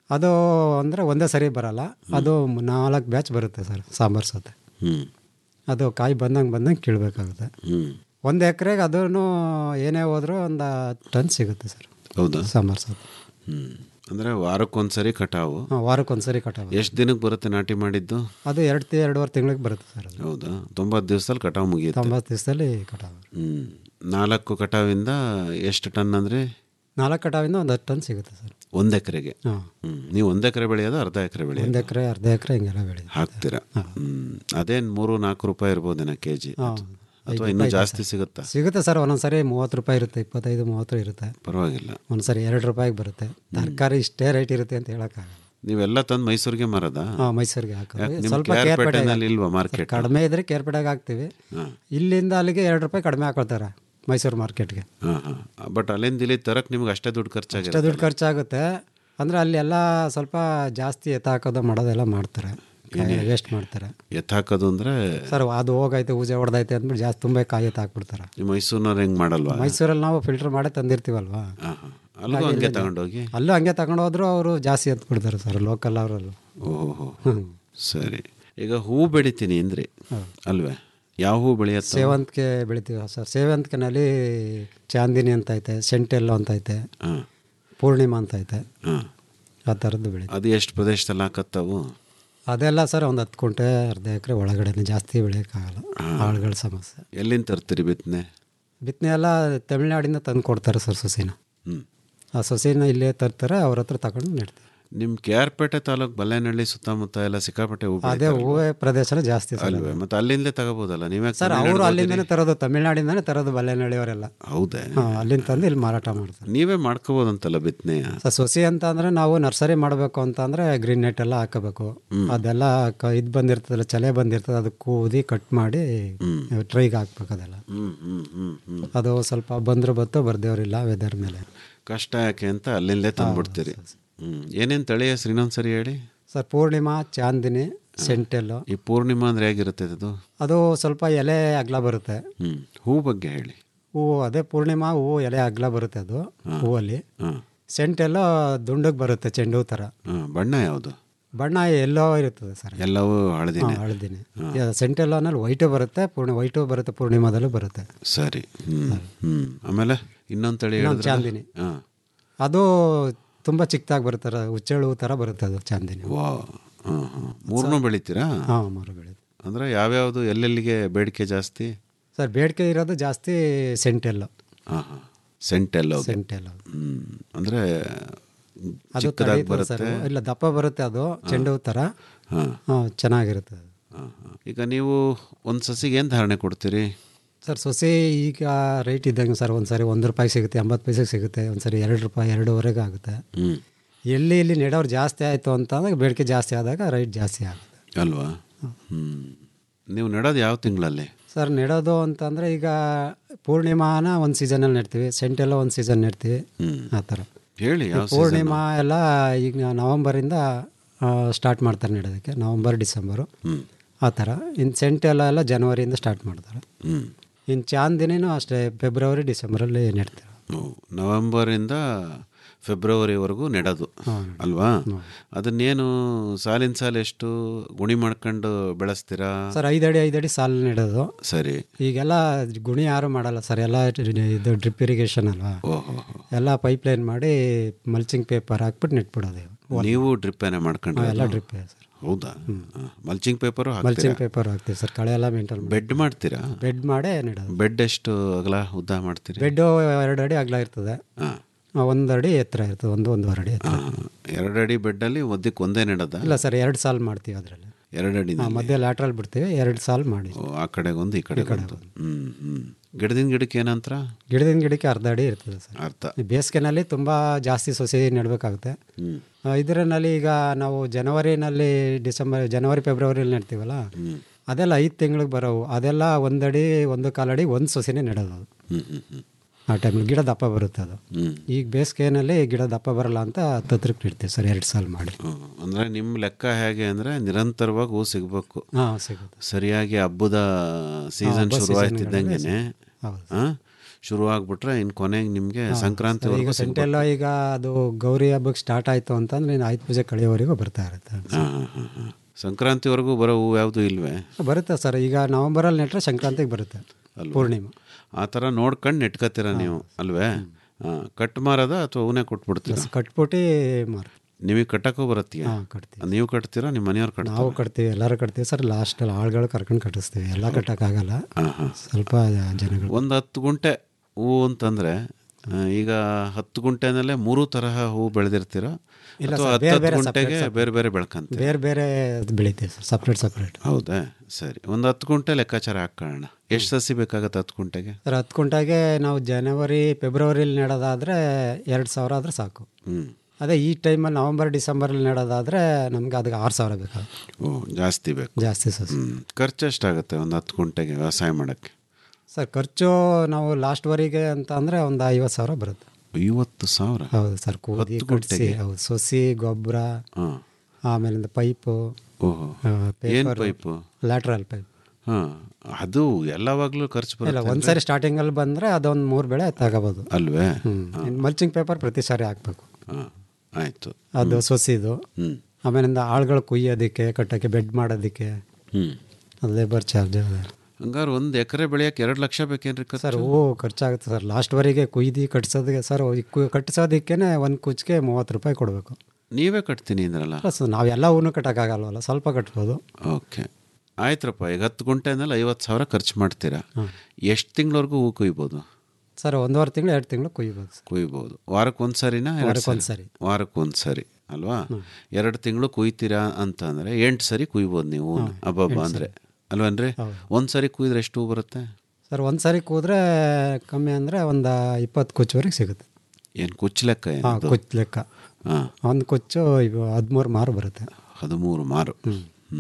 ಅದು ಅಂದರೆ ಒಂದೇ ಸರಿ ಬರಲ್ಲ ಅದು ನಾಲ್ಕು ಬ್ಯಾಚ್ ಬರುತ್ತೆ ಸರ್ ಸಾಂಬಾರು ಸೌತೆ ಹ್ಞೂ ಅದು ಕಾಯಿ ಬಂದಂಗೆ ಬಂದಂಗೆ ಕೀಳ್ಬೇಕಾಗುತ್ತೆ ಹ್ಞೂ ಒಂದು ಎಕರೆಗೆ ಅದೂ ಏನೇ ಹೋದ್ರೂ ಒಂದು ಹತ್ತು ಟನ್ ಸಿಗುತ್ತೆ ಸರ್ ಹೌದಾ ಸಾಂಬಾರು ಸೌತೆ ಹ್ಞೂ ಅಂದರೆ ವಾರಕ್ಕೊಂದ್ಸರಿ ಕಟಾವು ಹಾಂ ವಾರಕ್ಕೊಂದ್ಸರಿ ಕಟಾವು ಎಷ್ಟು ದಿನಕ್ಕೆ ಬರುತ್ತೆ ನಾಟಿ ಮಾಡಿದ್ದು ಅದು ಎರಡು ತಿ ಎರಡುವರೆ ತಿಂಗಳಿಗೆ ಬರುತ್ತೆ ಸರ್ ಅದು ಹೌದಾ ತೊಂಬತ್ತು ದಿವಸದಲ್ಲಿ ಕಟಾವು ಮುಗಿಯುತ್ತೆ ತೊಂಬತ್ತು ದಿವಸದಲ್ಲಿ ಕಟಾವು ಹ್ಞೂ ನಾಲ್ಕು ಕಟಾವಿಂದ ಎಷ್ಟು ಟನ್ ಅಂದರೆ ನಾಲ್ಕು ಕಟಾವಿಂದ ಒಂದು ಹತ್ತು ಟನ್ ಸಿಗುತ್ತೆ ಸರ್ ಒಂದು ಎಕರೆಗೆ ಹಾಂ ಹ್ಞೂ ನೀವು ಒಂದು ಎಕರೆ ಬೆಳೆಯೋದು ಅರ್ಧ ಎಕರೆ ಬೆಳೆಯೋದು ಒಂದು ಎಕರೆ ಅರ್ಧ ಎಕರೆ ಹಿಂಗೆಲ್ಲ ಬೆಳೆಯುತ್ತೆ ಹಾಕ್ತೀರಾ ಹ್ಞೂ ಅದೇನು ಮೂರು ನಾಲ್ಕು ರೂಪಾಯಿ ಇರ್ಬೋದೇನೋ ಕೆ ಜಿ ಹಾಂ ಅಥವಾ ಇನ್ನೂ ಜಾಸ್ತಿ ಸಿಗುತ್ತಾ ಸಿಗುತ್ತೆ ಸರ್ ಒಂದೊಂದ್ಸರಿ ಮೂವತ್ತು ರೂಪಾಯಿ ಇರುತ್ತೆ ಇಪ್ಪತ್ತೈದು ಮೂವತ್ತು ಇರುತ್ತೆ ಪರವಾಗಿಲ್ಲ ಒಂದ್ಸರಿ ಎರಡು ರೂಪಾಯಿಗೆ ಬರುತ್ತೆ ತರಕಾರಿ ಇಷ್ಟೇ ರೇಟ್ ಇರುತ್ತೆ ಅಂತ ಹೇಳೋಕ್ಕಾಗಲ್ಲ ನೀವೆಲ್ಲ ತಂದು ಮೈಸೂರಿಗೆ ಮಾರೋದಾ ಹಾಂ ಮೈಸೂರಿಗೆ ಹಾಕೋದು ಯಾಕೆ ನಿಮ್ಮ ಸ್ವಲ್ಪ ಕೇರ್ಪೇಟೆನಲ್ಲಿ ಕೇರ್ಪೇಟೆಗೆ ಇಲ್ವಾ ಮಾರ್ಕೆಟ್ ಕಡಿಮೆ ಇದ್ರೆ ಕೇರ್ಪೇಟೆಗೆ ಹಾಕ್ತೀವಿ ಹಾಂ ಇಲ್ಲಿಂದ ಅಲ್ಲಿಗೆ ಎರಡು ರೂಪಾಯಿ ಕಡಿಮೆ ಹಾಕೊಳ್ತಾರೆ ಮೈಸೂರು ಮಾರ್ಕೆಟ್ಗೆ ಹಾಂ ಹಾಂ ಬಟ್ ಅಲ್ಲಿಂದ ಇಲ್ಲಿ ತರಕ್ಕೆ ನಿಮ್ಗೆ ಅಷ್ಟೇ ದುಡ್ಡು ಅಷ್ಟೇ ಖರ್ಚಾಗಿರುತ್ತೆ ದುಡ್ಡು ಖರ್ಚಾಗುತ್ತೆ ಅಂದರೆ ಅಲ್ಲಿ ಎಲ್ಲ ಸ್ವಲ್ಪ ಜಾಸ್ತಿ ಎತ್ತ ಹಾಕೋದು ಮಾಡೋದೆಲ್ಲ ಮಾಡ್ತಾರೆ ವೇಸ್ಟ್ ಮಾಡ್ತಾರೆ ಎತ್ತ ಹಾಕೋದು ಅಂದರೆ ಸರ್ ಅದು ಹೋಗೈತೆ ಊಜೆ ಹೊಡೆದೈತೆ ಅಂದ್ಬಿಟ್ಟು ಜಾಸ್ತಿ ತುಂಬ ಕಾಯಿ ಎತ್ತ ಹಾಕ್ಬಿಡ್ತಾರೆ ನಿಮ್ಮ ಮೈಸೂರಿನವ್ರು ಹೆಂಗೆ ಮಾಡಲ್ವಾ ಮೈಸೂರಲ್ಲಿ ನಾವು ಫಿಲ್ಟರ್ ಮಾಡೇ ತಂದಿರ್ತೀವಲ್ವಾ ಹಾಂ ಹಾಂ ಅಲ್ಲಿಗೂ ಹಂಗೆ ತಗೊಂಡೋಗಿ ಅಲ್ಲೂ ಹಂಗೆ ತಗೊಂಡು ಹೋದ್ರು ಅವರು ಜಾಸ್ತಿ ಎತ್ತು ಬಿಡ್ತಾರೆ ಸರ್ ಲೋಕಲ್ ಅವರಲ್ಲೂ ಓಹೋ ಸರಿ ಈಗ ಹೂ ಬೆಳಿತೀನಿ ಅಂದ್ರಿ ಅಲ್ವೇ ಯಾವ ಹೂ ಬೆಳೆಯತ್ತ ಸೇವಂತಿಗೆ ಬೆಳಿತೀವಿ ಸರ್ ಸೇವಂತಿಗೆನಲ್ಲಿ ಚಾಂದಿನಿ ಅಂತ ಐತೆ ಸೆಂಟೆಲ್ಲೋ ಅಂತ ಐತೆ ಹಾಂ ಪೂರ್ಣಿಮಾ ಅಂತ ಐತೆ ಹಾಂ ಆ ಥರದ್ದು ಬೆಳಿ ಅದು ಎಷ್ಟು ಪ್ರದೇಶದಲ್ಲಿ ಹಾಕತ್ತವು ಅದೆಲ್ಲ ಸರ್ ಒಂದು ಹತ್ತು ಕುಂಟೆ ಅರ್ಧ ಎಕರೆ ಒಳಗಡೆನೆ ಜಾಸ್ತಿ ಬೆಳೆಯೋಕ್ಕಾಗಲ್ಲ ಆಳುಗಳ ಸಮಸ್ಯೆ ಎಲ್ಲಿಂದ ತರ್ತೀರಿ ಬಿತ್ತನೆ ಬಿತ್ತನೆ ಎಲ್ಲ ತಮಿಳ್ನಾಡಿಂದ ತಂದು ಕೊಡ್ತಾರೆ ಸರ್ ಸೊಸಿನ ಹ್ಞೂ ಆ ಸೊಸಿನ ಇಲ್ಲೇ ತರ್ತಾರೆ ಅವ್ರ ಹತ್ರ ತಗೊಂಡು ನೆಡ್ತೀವಿ ನಿಮ್ಮ ಕೆ ಆರ್ ಪೇಟೆ ತಾಲೂಕು ಬಲ್ಲೇನಹಳ್ಳಿ ಸುತ್ತಮುತ್ತ ಎಲ್ಲ ಸಿಕ್ಕಾಪಟ್ಟೆ ಹೂ ಅದೇ ಬೆಳೀತಾರೆ ಹೂವೇ ಪ್ರದೇಶನೇ ಜಾಸ್ತಿ ಸರ್ ಅಲ್ವೇ ಮತ್ತೆ ಅಲ್ಲಿಂದಲೇ ತಗೋಬೋದಲ್ಲ ನೀವೇ ಸರ್ ಅವರು ಅಲ್ಲಿಂದನೇ ತರೋದು ತಮಿಳ್ನಾಡಿಂದನೇ ತರೋದು ಬಲ್ಲೆನಹಳ್ಳಿಯವರೆಲ್ಲ ಹೌದೇ ಹಾಂ ಅಲ್ಲಿಂದ ತಂದು ಇಲ್ಲಿ ಮಾರಾಟ ಮಾಡ್ತಾರೆ ನೀವೇ ಮಾಡ್ಕೋಬೋದಂತಲ್ಲ ಬಿತ್ತನೆ ಸರ್ ಸೊಸಿ ಅಂತ ಅಂದರೆ ನಾವು ನರ್ಸರಿ ಮಾಡಬೇಕು ಅಂತ ಅಂದರೆ ಗ್ರೀನ್ ನೆಟ್ ಎಲ್ಲ ಹಾಕಬೇಕು ಅದೆಲ್ಲ ಕ ಇದು ಬಂದಿರ್ತದಲ್ಲ ಚಲೆ ಬಂದಿರ್ತದೆ ಅದಕ್ಕೆ ಕೂದಿ ಕಟ್ ಮಾಡಿ ಟ್ರೈಗೆ ಹಾಕ್ಬೇಕು ಅದೆಲ್ಲ ಹ್ಞೂ ಹ್ಞೂ ಹ್ಞೂ ಹ್ಞೂ ಅದು ಸ್ವಲ್ಪ ಬಂದರೂ ಬತ್ತೋ ಬರ್ದೇವ್ರಿಲ್ಲ ವೆದರ್ ಮೇಲೆ ಕಷ್ಟ ಯಾಕೆ ಅಂತ ಅಲ್ಲಿಂದಲೇ ತಂದ್ಬಿಡ್ತೀರಿ ಹ್ಞೂ ಏನೇನು ತಳಿ ಹೆಸ್ರು ಇನ್ನೊಂದು ಸರಿ ಹೇಳಿ ಸರ್ ಪೂರ್ಣಿಮಾ ಚಾಂದಿನಿ ಸೆಂಟೆಲ್ಲು ಈ ಪೂರ್ಣಿಮಾ ಅಂದರೆ ಹೇಗಿರುತ್ತೆ ಅದು ಅದು ಸ್ವಲ್ಪ ಎಲೆ ಅಗ್ಲ ಬರುತ್ತೆ ಹ್ಞೂ ಹೂ ಬಗ್ಗೆ ಹೇಳಿ ಹೂವು ಅದೇ ಪೂರ್ಣಿಮಾ ಹೂವು ಎಲೆ ಅಗ್ಲ ಬರುತ್ತೆ ಅದು ಹೂವಲ್ಲಿ ಹಾಂ ಸೆಂಟೆಲ್ಲೋ ದುಂಡಗೆ ಬರುತ್ತೆ ಚೆಂಡು ಹೂ ಥರ ಹಾಂ ಬಣ್ಣ ಯಾವುದು ಬಣ್ಣ ಎಲ್ಲೋ ಇರ್ತದೆ ಸರ್ ಎಲ್ಲವೂ ಹಳದಿನೇ ಹಳದಿನಿ ಸೆಂಟೆಲ್ಲೋ ಅನ್ನೋದು ವೈಟು ಬರುತ್ತೆ ಪೂರ್ಣಿ ವೈಟು ಬರುತ್ತೆ ಪೂರ್ಣಿಮಾದಲ್ಲೂ ಬರುತ್ತೆ ಸರಿ ಹ್ಞೂ ಹ್ಞೂ ಆಮೇಲೆ ಇನ್ನೊಂದು ತಳಿ ಇನ್ನೊಂದು ಹೇಳಿದ್ರೆ ಚಾಂದಿನಿ ಹಾಂ ಅದು ತುಂಬ ಚಿಕ್ಕದಾಗಿ ಬರುತ್ತೆ ಹುಚ್ಚೆಳು ಥರ ಬರುತ್ತೆ ಅದು ಚಾಂದಿನಿ ವಾ ಹಾಂ ಹಾಂ ಮೂರನ್ನೂ ಬೆಳಿತೀರಾ ಹಾಂ ಮರ ಬೆಳೆದು ಅಂದರೆ ಯಾವ್ಯಾವುದು ಎಲ್ಲೆಲ್ಲಿಗೆ ಬೇಡಿಕೆ ಜಾಸ್ತಿ ಸರ್ ಬೇಡಿಕೆ ಇರೋದು ಜಾಸ್ತಿ ಸೆಂಟೆಲ್ಲೋ ಹಾಂ ಹಾಂ ಸೆಂಟೆಲ್ಲ ಸೆಂಟೆಲ್ಲೋ ಹ್ಞೂ ಅಂದರೆ ಅದು ಚಿಕ್ಕದಾಗಿ ತಡೀತದೆ ಸರ್ ಬರುತ್ತೆ ಇಲ್ಲ ದಪ್ಪ ಬರುತ್ತೆ ಅದು ಚೆಂಡು ಹೂ ಥರ ಹಾಂ ಹಾಂ ಚೆನ್ನಾಗಿರುತ್ತೆ ಅದು ಹಾಂ ಹಾಂ ಈಗ ನೀವು ಒಂದು ಸಸಿಗೆ ಏನು ಧಾರಣೆ ಕೊಡ್ತೀರಿ ಸರ್ ಸೊಸೆ ಈಗ ರೇಟ್ ಇದ್ದಂಗೆ ಸರ್ ಒಂದು ಸರಿ ಒಂದು ರೂಪಾಯಿ ಸಿಗುತ್ತೆ ಎಂಬತ್ತು ಪೈಸೆಗೆ ಸಿಗುತ್ತೆ ಒಂದು ಸರಿ ಎರಡು ರೂಪಾಯಿ ಎರಡೂವರೆಗೆ ಆಗುತ್ತೆ ಹ್ಞೂ ಎಲ್ಲಿ ಇಲ್ಲಿ ನೆಡೋರು ಜಾಸ್ತಿ ಆಯಿತು ಅಂತಂದಾಗ ಬೇಡಿಕೆ ಜಾಸ್ತಿ ಆದಾಗ ರೈಟ್ ಜಾಸ್ತಿ ಆಗುತ್ತೆ ಅಲ್ವಾ ಹ್ಞೂ ನೀವು ನೆಡೋದು ಯಾವ ತಿಂಗಳಲ್ಲಿ ಸರ್ ನೆಡೋದು ಅಂತಂದರೆ ಈಗ ಪೂರ್ಣಿಮಾನ ಒಂದು ಸೀಸನಲ್ಲಿ ನೆಡ್ತೀವಿ ಸೆಂಟೆಲ್ಲ ಒಂದು ಸೀಸನ್ ನೆಡ್ತೀವಿ ಆ ಥರ ಹೇಳಿ ಯಾವ ಪೂರ್ಣಿಮಾ ಎಲ್ಲ ಈಗ ನವಂಬರಿಂದ ಸ್ಟಾರ್ಟ್ ಮಾಡ್ತಾರೆ ನೆಡೋದಕ್ಕೆ ನವಂಬರ್ ಡಿಸೆಂಬರು ಹ್ಞೂ ಆ ಥರ ಇನ್ನು ಸೆಂಟೆಲ್ಲ ಎಲ್ಲ ಜನವರಿಯಿಂದ ಸ್ಟಾರ್ಟ್ ಮಾಡ್ತಾರೆ ಹ್ಞೂ ಇನ್ನು ಚಾಂದಿನಿನೂ ಅಷ್ಟೇ ಫೆಬ್ರವರಿ ಡಿಸೆಂಬರಲ್ಲಿ ನೆಡ್ತಾರೆ ನವೆಂಬರಿಂದ ಫೆಬ್ರವರಿವರೆಗೂ ನೆಡೋದು ಅಲ್ವಾ ಅದನ್ನೇನು ಸಾಲಿನ ಸಾಲ ಎಷ್ಟು ಗುಣಿ ಮಾಡ್ಕೊಂಡು ಬೆಳೆಸ್ತೀರಾ ಸರ್ ಐದಡಿ ಐದಡಿ ಸಾಲು ನೆಡೋದು ಸರಿ ಈಗೆಲ್ಲ ಗುಣಿ ಯಾರು ಮಾಡಲ್ಲ ಸರ್ ಎಲ್ಲ ಇದು ಡ್ರಿಪ್ ಇರಿಗೇಷನ್ ಅಲ್ವಾ ಓಹೋ ಎಲ್ಲ ಪೈಪ್ ಲೈನ್ ಮಾಡಿ ಮಲ್ಚಿಂಗ್ ಪೇಪರ್ ಹಾಕ್ಬಿಟ್ಟು ನೆಟ್ಬಿಡೋದು ಇವಾಗ. ನೀವು ಡ್ರಿಪ್ ಏನೇ ಮಾಡ್ಕೊಂಡ್ರೆ ಎಲ್ಲ ಡ್ರಿಪ್ ಸರ್ ಹೌದಾ ಮಲ್ಚಿಂಗ್ ಪೇಪರು ಮಲ್ಚಿಂಗ್ ಪೇಪರ್ ಹಾಕ್ತೀವಿ ಸರ್ ಕಳೆ ಎಲ್ಲ ಮೇಂಟೈನ್ ಮಾಡಿ ಬೆಡ್ ಮಾಡ್ತೀರಾ ಬೆಡ್ ಮಾಡೇ ನೆಡೋದು ಬೆಡ್ ಎಷ್ಟು ಅಗಲ ಉದ್ದ ಮಾಡ್ತೀರಿ ಬೆಡ್ಡು ಎರಡು ಅಡಿ ಅಗಲ ಇರ್ತದೆ ಹಾಂ ಒಂದು ಅಡಿ ಎತ್ತರ ಇರ್ತದೆ ಒಂದು ಒಂದೂವರೆ ಅಡಿ ಎತ್ತರ ಎರಡು ಅಡಿ ಬೆಡ್ಡಲ್ಲಿ ಒದ್ದಕ್ಕೆ ಒಂದೇ ನೆಡದ ಇಲ್ಲ ಸರ್ ಎರಡು ಸಾಲು ಮಾಡ್ತೀವಿ ಅದರಲ್ಲಿ ಎರಡು ಅಡಿ ಮಧ್ಯೆ ಲ್ಯಾಟ್ರಲ್ ಬಿಡ್ತೀವಿ ಎರಡು ಸಾಲು ಮಾಡಿ ಆ ಕಡೆಗೊಂದು ಈ ಕಡೆಗೊಂದು ಹ್ಞೂ ಹ್ಞೂ ಗಿಡದಿಂದ ಗಿಡಕ್ಕೆ ಏನಂತರ ಗಿಡದಿಂದ ಗಿಡಕ್ಕೆ ಅರ್ಧ ಅಡಿ ಇರ್ತದೆ ಸರ್ ಅರ್ಥ ಈ ಬೇಸಿಗೆನಲ್ಲಿ ತುಂಬ ಜಾಸ್ತಿ ಸೊಸೆ ನೆಡಬೇಕಾಗುತ್ತೆ ಹ್ಞೂ ಇದರಲ್ಲಿ ಈಗ ನಾವು ಜನವರಿನಲ್ಲಿ ಡಿಸೆಂಬರ್ ಜನವರಿ ಫೆಬ್ರವರಿಯಲ್ಲಿ ನೆಡ್ತೀವಲ್ಲ ಅದೆಲ್ಲ ಐದು ತಿಂಗಳಿಗೆ ಬರೋವು ಅದೆಲ್ಲ ಒಂದಡಿ ಒಂದು ಕಾಲಡಿ ಒಂದು ಸೊಸೆನೇ ನೆಡೋದು ಅದು. ಹ್ಞೂ ಹ್ಞೂ ಹ್ಞೂ ಆ ಟೈಮಲ್ಲಿ ಗಿಡ ದಪ್ಪ ಬರುತ್ತೆ ಅದು ಹ್ಞೂ ಈಗ ಬೇಸಿಗೆನಲ್ಲಿ ಗಿಡ ದಪ್ಪ ಬರಲ್ಲ ಅಂತ ಹತ್ತತ್ರಕ್ಕೆ ಇಡ್ತೀವಿ ಸರ್ ಎರಡು ಸಾಲು ಮಾಡಿ ಅಂದರೆ ನಿಮ್ಮ ಲೆಕ್ಕ ಹೇಗೆ ಅಂದರೆ ನಿರಂತರವಾಗಿ ಹೂ ಸಿಗಬೇಕು ಹಾಂ ಸಿಗುತ್ತೆ ಸರಿಯಾಗಿ ಹಬ್ಬದ ಸೀಸನ್ ಹಬ್ಬ ಶುರುವಾಯ್ತಿದ್ದಂಗೆ ಹೌದು. ಹಾಂ ಶುರು ಆಗ್ಬಿಟ್ರೆ ಇನ್ನು ಕೊನೆಗೆ ನಿಮಗೆ ಸಂಕ್ರಾಂತಿ ಈಗ ಸೆಂಟೆಲ್ಲ ಈಗ ಅದು ಗೌರಿ ಹಬ್ಬಕ್ಕೆ ಸ್ಟಾರ್ಟ್ ಆಯಿತು ಅಂತಂದ್ರೆ ಇನ್ನು ಆಯುಧ ಪೂಜೆ ಕಳೆಯೋವರೆಗೂ ಬರ್ತಾ ಇರುತ್ತೆ ಸಂಕ್ರಾಂತಿವರೆಗೂ ಬರೋ ಹೂವು ಯಾವುದು ಇಲ್ವೇ ಬರುತ್ತೆ ಸರ್ ಈಗ ನವಂಬರಲ್ಲಿ ನೆಟ್ಟರೆ ಸಂಕ್ರಾಂತಿಗೆ ಬರುತ್ತೆ ಪೂರ್ಣಿಮಾ ಆ ಥರ ನೋಡ್ಕೊಂಡು ನೆಟ್ಕೋತೀರ ನೀವು ಅಲ್ವೇ ಹಾಂ ಕಟ್ ಮಾರದ ಅಥವಾ ಹೂನೇ ಕೊಟ್ಬಿಡ್ತೀರ ಕಟ್ಬಿಟ್ಟು ಮಾರು ನಿಮಗೆ ಕಟ್ಟಕ್ಕೂ ಬರುತ್ತೀಯ ಹಾಂ ಕಟ್ತೀವಿ ನೀವು ಕಟ್ತೀರಾ ನಿಮ್ಮ ಮನೆಯವ್ರು ಕಟ್ತಾರೆ ನಾವು ಕಟ್ತೀವಿ ಎಲ್ಲರೂ ಕಟ್ತೀವಿ ಸರ್ ಲಾಸ್ಟಲ್ಲಿ ಆಳುಗಳು ಕರ್ಕೊಂಡು ಕಟ್ಟಿಸ್ತೀವಿ ಎಲ್ಲ ಕಟ್ಟೋಕ್ಕಾಗಲ್ಲ ಸ್ವಲ್ಪ ಜನಗಳು ಒಂದು ಹತ್ತು ಗುಂಟೆ ಹೂವು ಅಂತಂದರೆ ಈಗ ಹತ್ತು ಗುಂಟೆನಲ್ಲೇ ಮೂರು ತರಹ ಹೂವು ಬೆಳೆದಿರ್ತೀರ ಇಲ್ಲ ಅಥವಾ ಸರ್, ಹತ್ತು ಬೇರೆ ಹತ್ತು ಬೇರೆ ಗುಂಟೆಗೆ separate ಬೇರೆ ಬೇರೆ ಬೆಳ್ಕಂತ ಬೇರೆ ಬೇರೆ ಬೆಳಿತೀವಿ ಸರ್ ಸಪ್ರೇಟ್ ಸಪ್ರೇಟ್ ಹೌದಾ ಸರಿ ಒಂದು ಹತ್ತು ಗುಂಟೆ ಲೆಕ್ಕಾಚಾರ ಹಾಕೋಣ ಎಷ್ಟು ಸಸಿ ಬೇಕಾಗತ್ತೆ ಹತ್ತು ಗುಂಟೆಗೆ ಸರ್ ಹತ್ತು ಕುಂಟಾಗೆ ನಾವು ಜನವರಿ ಫೆಬ್ರವರಿಲಿ ನೆಡೋದಾದರೆ ಎರಡು ಸಾವಿರ ಆದರೆ ಸಾಕು ಹ್ಞೂ ಅದೇ ಈ ಟೈಮಲ್ಲಿ ನವಂಬರ್ ಡಿಸೆಂಬರಲ್ಲಿ ನೆಡೋದಾದರೆ ನಮಗೆ ಅದಕ್ಕೆ ಆರು ಸಾವಿರ ಬೇಕಾಗುತ್ತೆ ಓ ಜಾಸ್ತಿ ಬೇಕು ಜಾಸ್ತಿ ಸರ್ ಹ್ಞೂ ಖರ್ಚು ಎಷ್ಟಾಗುತ್ತೆ ಒಂದು ಹತ್ತು ಗುಂಟೆಗೆ ವ್ಯವಸಾಯ ಮಾಡೋಕ್ಕೆ ಸರ್ ಖರ್ಚು ನಾವು ಲಾಸ್ಟ್ವರೆಗೆ ಅಂತ ಅಂದರೆ ಒಂದು ಐವತ್ತು ಸಾವಿರ ಬರುತ್ತೆ ಐವತ್ತು ಸಾವಿರ ಹೌದು ಸರ್ ಕೂದಿ ಹತ್ತು ಕಟ್ಟಿಸಿ ಗುಂಟೆಗೆ? ಹೌದು ಸೊಸಿ ಗೊಬ್ಬರ ಹಾಂ ಆಮೇಲಿಂದ ಪೈಪು ಓಹೋ ಏನು ಪೈಪು ಲ್ಯಾಟ್ರಲ್ ಪೈಪ್ ಹಾಂ ಅದು ಎಲ್ಲವಾಗಲೂ ಖರ್ಚು ಇಲ್ಲ ಬರುತ್ತೆ ಒಂದ್ಸರಿ ಸ್ಟಾರ್ಟಿಂಗಲ್ಲಿ ಬಂದರೆ ಅದೊಂದು ಮೂರು ಬೆಳೆ ತಗೋಬೋದು ಅಲ್ವೇ ಮಲ್ಚಿಂಗ್ ಪೇಪರ್ ಪ್ರತಿ ಸಾರಿ ಹಾಕ್ಬೇಕು ಹಾಂ ಆಯಿತು ಅದು ಸೊಸಿದು ಹ್ಞೂ ಆಮೇಲಿಂದ ಆಳುಗಳು ಕುಯ್ಯೋದಕ್ಕೆ ಕಟ್ಟೋಕ್ಕೆ ಬೆಡ್ ಮಾಡೋದಕ್ಕೆ ಹ್ಞೂ ಅದು ಲೇಬರ್ ಚಾರ್ಜ್ ಹಂಗಾರೆ ಒಂದು ಎಕರೆ ಬೆಳೆಯಕ್ಕೆ ಎರಡು ಲಕ್ಷ ಬೇಕೇನ್ರಿ ಖರ್ಚು ಸರ್ ಹೂವು ಖರ್ಚಾಗುತ್ತೆ ಸರ್ ಲಾಸ್ಟ್ವರೆಗೆ ಕುಯ್ದು ಕಟ್ಸೋದಕ್ಕೆ ಸರ್ ಈ ಕು- ಕಟ್ಸೋದಕ್ಕೆ ಒಂದು ಕುಚ್ಗೆ ಮೂವತ್ತು ರೂಪಾಯಿ ಕೊಡಬೇಕು ನೀವೇ ಕಟ್ತೀನಿ ಅಂದ್ರಲ್ಲ ಪ್ಲಸ್ ನಾವೆಲ್ಲ ಹೂನು ಕಟ್ಟೋಕ್ಕಾಗಲ್ವಲ್ಲ ಸ್ವಲ್ಪ ಕಟ್ಬೋದು ಓಕೆ ಆಯ್ತರಪ್ಪ ಈಗ ಹತ್ತು ಗುಂಟೆನಲ್ಲಿ ಐವತ್ತು ಸಾವಿರ ಖರ್ಚು ಮಾಡ್ತೀರಾ ಎಷ್ಟು ತಿಂಗಳವರೆಗೂ ಹೂ ಕುಯ್ಬೋದು ಸರ್ ಒಂದೂವರೆ ತಿಂಗಳು ಎರಡು ತಿಂಗಳು ಕುಯ್ಬೋದು ಸರ್ ಕುಯ್ಬೋದು ವಾರಕ್ಕೆ ಒಂದು ಸರಿನಾ ಎರಡು ವಾರಕ್ಕೆ ಒಂದ್ ಸರಿ. ವಾರಕ್ಕೆ ಒಂದು ಸರಿ ಅಲ್ವಾ ಎರಡು ತಿಂಗಳು ಕುಯ್ತೀರಾ ಅಂತಂದರೆ ಎಂಟು ಸರಿ ಕುಯ್ಬೋದು ನೀವು ಹೂನ ಹಬ್ಬಬ್ಬ ಅಂದರೆ ಅಲ್ವೇನ್ರಿ ಒಂದು ಸರಿ ಕುಯ್ದ್ರೆ ಎಷ್ಟು ಹೂ ಬರುತ್ತೆ ಸರ್ ಒಂದು ಸಾರಿ ಕೂದ್ರೆ ಕಮ್ಮಿ ಅಂದರೆ ಒಂದು ಇಪ್ಪತ್ತು ಕುಚ್ಚುವರೆಗೆ ಸಿಗುತ್ತೆ ಏನು ಕುಚ್ಚು ಲೆಕ್ಕ ಹಾಂ ಏನದು? ಕುಚ್ಚು ಲೆಕ್ಕ ಹಾಂ ಒಂದು ಕುಚ್ಚು ಇವು ಹದಿಮೂರು ಮಾರು ಬರುತ್ತೆ ಹದಿಮೂರು ಮಾರು ಹ್ಞೂ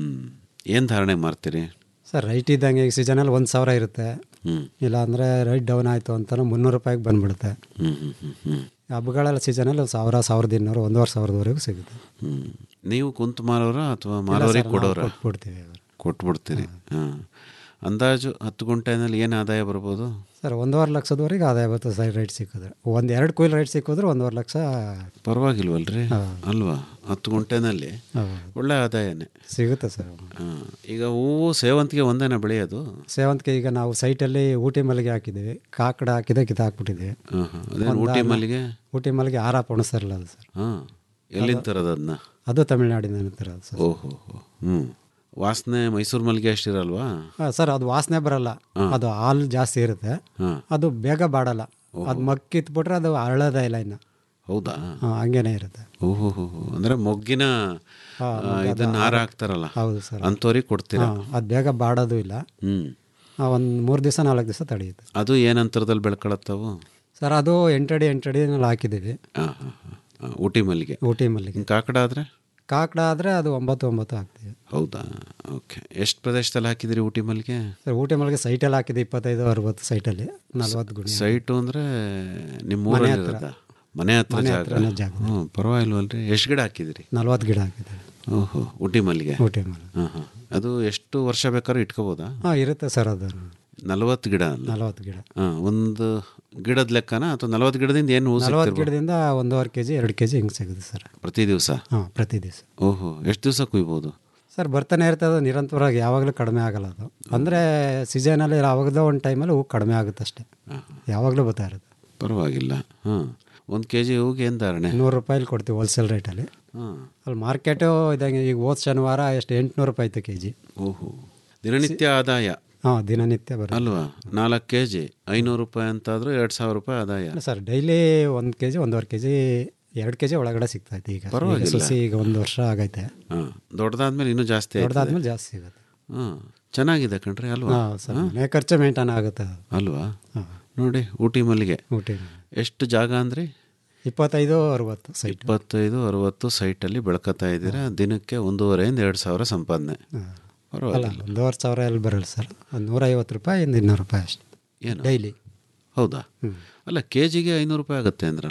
ಏನು ಧಾರಣೆ ಮಾರ್ತೀರಿ ಸರ್ ರೈಟ್ ಇದ್ದಂಗೆ ಈಗ ಸೀಸನಲ್ಲಿ ಒಂದು ಸಾವಿರ ಇರುತ್ತೆ ಹ್ಞೂ ಇಲ್ಲ ಅಂದರೆ ರೈಟ್ ಡೌನ್ ಆಯಿತು ಅಂತ ಮುನ್ನೂರು ರೂಪಾಯಿಗೆ ಬಂದ್ಬಿಡುತ್ತೆ ಹ್ಞೂ ಹ್ಞೂ ಹ್ಞೂ ಹ್ಞೂ ಹಬ್ಬಗಳೆಲ್ಲ ಸೀಸನಲ್ಲಿ ಒಂದು ಸಾವಿರ ಸಾವಿರದ ಇನ್ನೂರು ಒಂದೂವರೆ ಸಾವಿರದವರೆಗೂ ಸಿಗುತ್ತೆ ಹ್ಞೂ ನೀವು ಕುಂತು ಮಾರೋರ ಅಥವಾ ಮಾರೋರಿಗೆ ಕೊಡೋರ ಕೊಟ್ಬಿಡ್ತೀವಿ ಕೊಟ್ಬಿಡ್ತೀರಿ ಹಾಂ ಅಂದಾಜು ಹತ್ತು ಗುಂಟೆನಲ್ಲಿ ಏನು ಆದಾಯ ಬರ್ಬೋದು ಸರ್ ಒಂದೂವರೆ ಲಕ್ಷದವರೆಗೆ ಆದಾಯ ಬರುತ್ತೆ ಸರ್ ರೈಟ್ ಸಿಕ್ಕಿದ್ರೆ ಒಂದು ಎರಡು ಕುಯ್ಲ್ ರೈಟ್ ಸಿಕ್ಕಿದ್ರೆ ಒಂದೂವರೆ ಲಕ್ಷ ಪರವಾಗಿಲ್ವಲ್ರಿ ಅಲ್ವಾ ಹತ್ತು ಗುಂಟೆನಲ್ಲಿ ಹೌದು. ಒಳ್ಳೆ ಆದಾಯನೇ ಸಿಗುತ್ತೆ ಸರ್ ಹಾಂ ಈಗ ಹೂವು ಸೇವಂತಿಗೆ ಒಂದೇನ ಬೆಳೆಯೋದು ಸೇವಂತಿಗೆ ಈಗ ನಾವು ಸೈಟಲ್ಲಿ ಊಟಿ ಮಲ್ಲಿಗೆ ಹಾಕಿದ್ದೀವಿ ಕಾಕಡ ಹಾಕಿದೆ ಕಿತ್ತು ಹಾಕ್ಬಿಟ್ಟಿದ್ದೀವಿ ಹಾಂ ಹಾಂ ಅದೇನು ಒಂದು ಊಟಿ ಆನ- ಮಲ್ಲಿಗೆ ಊಟಿ ಮಲ್ಲಿಗೆ ಹಾರ ಪೊಣಸ್ತಾರಲ್ಲ ಅದು ಸರ್ ಹಾಂ ಎಲ್ಲಿಂದ ತರೋದು ಅದನ್ನ ಅದು ತಮಿಳ್ನಾಡಿನ ತರೋದು ಸರ್ ಓಹೋ ಹ್ಞೂ ವಾಸನೆ ಮೈಸೂರು ಮಲ್ಲಿಗೆ ಅಷ್ಟಿರಲ್ವಾ ಹಾಂ ಸರ್ ಅದು ವಾಸನೆ ಬರಲ್ಲ ಅದು ಹಾಲು ಜಾಸ್ತಿ ಇರುತ್ತೆ ಹಾಂ ಅದು ಬೇಗ ಬಾಡಲ್ಲ ಅದು ಮಕ್ಕಿತ್ಬಿಟ್ರೆ ಅದು ಅರಳೋದೇ ಇಲ್ಲ ಇನ್ನು ಹೌದಾ ಹಾಂ ಹಂಗೇನೆ ಇರುತ್ತೆ ಓಹೋ ಹೋ ಅಂದರೆ ಮೊಗ್ಗಿನ ಹಾ, ಆ, ಮೊಗ್ಗು ಅದು ಇದನ್ನ ಹಾರ ಹಾರ- ಹಾಕ್ತಾರಲ್ಲ ಹೌದು ಸರ್. ಅಂಥವ್ರಿಗೆ ಕೊಡ್ತೀರಾ ಹಾಂ ಅದು ಬೇಗ ಬಾಡೋದು ಇಲ್ಲ ಹ್ಞೂ ಒಂದು ಮೂರು ದಿವಸ ನಾಲ್ಕು ದಿವಸ ತಡೆಯುತ್ತೆ ಅದು ಏನಂತರದಲ್ಲಿ ಬೆಳ್ಕೊಳತ್ತವು ಸರ್ ಅದು ಎಂಟಡಿ ಎಂಟಡಿನಲ್ಲಿ ಹಾಕಿದ್ದೀವಿ ಹಾಂ ಹಾಂ ಹಾಂ ಊಟಿ ಮಲ್ಲಿಗೆ ಊಟಿ ಮಲ್ಲಿಗೆ ಇನ್ನು ಕಾಕಡ ಆದರೆ ಕಾಕಡ ಆದರೆ ಅದು ಒಂಬತ್ತು ಒಂಬತ್ತು ಹಾಕ್ತೀವಿ ಹೌದಾ ಓಕೆ ಎಷ್ಟು ಪ್ರದೇಶದಲ್ಲಿ ಹಾಕಿದಿರಿ ಊಟಿ ಮಲ್ಲಿಗೆ ಸರ್ ಊಟಿ ಮಲ್ಲಿಗೆ ಸೈಟಲ್ಲಿ ಹಾಕಿದೆ ಇಪ್ಪತ್ತೈದು ಅರವತ್ತು ಸೈಟಲ್ಲಿ ನಲ್ವತ್ತು ಗುಣಿ ಸೈಟು ಅಂದರೆ ನಿಮ್ಮ ಮನೆ ಊರಲ್ಲಿ ಹತ್ರ. ಇರೋದಾ ಮನೆ ಹತ್ರ ಮನೆ ಜಾಗ ಹತ್ರನೇ ಜಾಗ. ಹ್ಞೂ ಪರವಾಗಿಲ್ವಲ್ರಿ ಎಷ್ಟು ಗಿಡ ಹಾಕಿದಿರಿ ನಲ್ವತ್ತು ಗಿಡ ಹಾಕಿದ್ದೀವಿ ಓಹೋ ಊಟಿ ಮಲ್ಲಿಗೆ ಊಟಿ ಮಲ್ಲಿಗೆ ಹಾಂ ಹಾಂ ಅದು ಎಷ್ಟು ವರ್ಷ ಬೇಕಾದ್ರೂ ಇಟ್ಕೋಬೋದಾ ಹಾಂ ಇರುತ್ತೆ ಸರ್ ಅದು ನಲವತ್ತು ಗಿಡ ಅಲ್ಲ ನಲ್ವತ್ತು ಗಿಡ ಹಾಂ ಒಂದು ಗಿಡದ ಲೆಕ್ಕನ ಅಥವಾ ನಲವತ್ತು ಗಿಡದಿಂದ ಏನು ಹೂ ನಲ್ವತ್ತು ಸಿಗ್ತಿರ್ಬೋದು? ಗಿಡದಿಂದ ಒಂದೂವರೆ ಕೆ ಜಿ ಎರಡು ಕೆ ಜಿ ಹಿಂಗೆ ಸಿಗುತ್ತೆ ಸರ್ ಪ್ರತಿ ದಿವಸ ಹಾಂ ಪ್ರತಿ ದಿವಸ ಓಹೋ ಎಷ್ಟು ದಿವಸ ಕುಯ್ಬೋದು ಸರ್ ಬರ್ತಾನೆ ಇರ್ತದೆ ನಿರಂತರವಾಗಿ ಯಾವಾಗಲೂ ಕಡಿಮೆ ಆಗಲ್ಲ ಅದು ಅಂದರೆ ಸೀಸನಲ್ಲಿ ಯಾವಾಗಲೂ ಒಂದು ಟೈಮಲ್ಲಿ ಹೂ ಕಡಿಮೆ ಆಗುತ್ತೆ ಅಷ್ಟೇ ಯಾವಾಗಲೂ ಬರ್ತಾ ಇರುತ್ತೆ ಪರವಾಗಿಲ್ಲ ಹಾಂ ಒಂದು ಕೆ ಜಿ ಹೂಗೆ ಏನು ಧಾರಣೆ ನೂರು ರೂಪಾಯಿಲಿ ಕೊಡ್ತೀವಿ ಹೋಲ್ಸೇಲ್ ರೇಟಲ್ಲಿ ಹಾಂ ಅಲ್ಲಿ ಮಾರ್ಕೆಟು ಇದಂಗೆ ಈಗ ಹೋದ ಶನಿವಾರ ಎಷ್ಟು ಎಂಟುನೂರು ರೂಪಾಯಿ ಇತ್ತು ಕೆ ಜಿ ಓಹೋ ದಿನನಿತ್ಯ ಆದಾಯ ಹಾಂ ದಿನನಿತ್ಯ ಬರುತ್ತೆ ಅಲ್ವಾ ನಾಲ್ಕು ಕೆ ಜಿ ಐನೂರು ರೂಪಾಯಿ ಅಂತಾದರೂ ಎರಡು ಸಾವಿರ ರೂಪಾಯಿ ಆದಾಯ ಇಲ್ಲ ಸರ್ ಡೈಲಿ ಒಂದು ಕೆ ಜಿ ಒಂದೂವರೆ ಕೆ ಜಿ ಎರಡು ಕೆ ಜಿ ಒಳಗಡೆ ಸಿಗ್ತೈತೆ ಈಗ ಪರವಾಗಿಲ್ಲ. ಈಗ ಸೊಸಿ ಈಗ ಒಂದು ವರ್ಷ ಆಗೈತೆ ಹಾಂ ದೊಡ್ಡದಾದ್ಮೇಲೆ ಇನ್ನೂ ಜಾಸ್ತಿ ಆಯ್ತದೆ. ದೊಡ್ಡದಾದ್ಮೇಲೆ ಜಾಸ್ತಿ ಸಿಗುತ್ತೆ ಹಾಂ ಚೆನ್ನಾಗಿದೆ ಕಣ್ರಿ ಅಲ್ವಾ ಹಾಂ ಸರ್ ಮನೆ ಖರ್ಚು ಮೇಂಟೈನ್ ಆಗುತ್ತೆ ಅದು. ಅಲ್ವಾ ಹಾಂ. ನೋಡಿ ಊಟಿ ಮಲ್ಲಿಗೆ ಊಟಿ ಎಷ್ಟು ಜಾಗ ಅಂದ್ರಿ ಇಪ್ಪತ್ತೈದು ಅರವತ್ತು ಸೈಟ್ ಇಪ್ಪತ್ತೈದು ಅರವತ್ತು ಸೈಟಲ್ಲಿ ಬೆಳ್ಕೊತಾ ಇದ್ದೀರಾ ದಿನಕ್ಕೆ ಒಂದೂವರೆಯಿಂದ ಎರಡು ಸಾವಿರ ಸಂಪಾದನೆ ಅಲ್ಲ ಪರವಾಗಿಲ್ಲ ಒಂದೂವರೆ ಸಾವಿರ ಎಲ್ಲಿ ಬರಲ್ಲ ಸರ್ ಒಂದು ನೂರೈವತ್ತು ರೂಪಾಯಿ ಇಂದ ಇನ್ನೂರು ರೂಪಾಯಿ ಅಷ್ಟೇ ಏನು ಡೈಲಿ ಹೌದಾ ಅಲ್ಲ ಕೆ ಜಿಗೆ ಐನೂರು ರೂಪಾಯಿ ಆಗುತ್ತೆ ಅಂದ್ರಲ್ಲ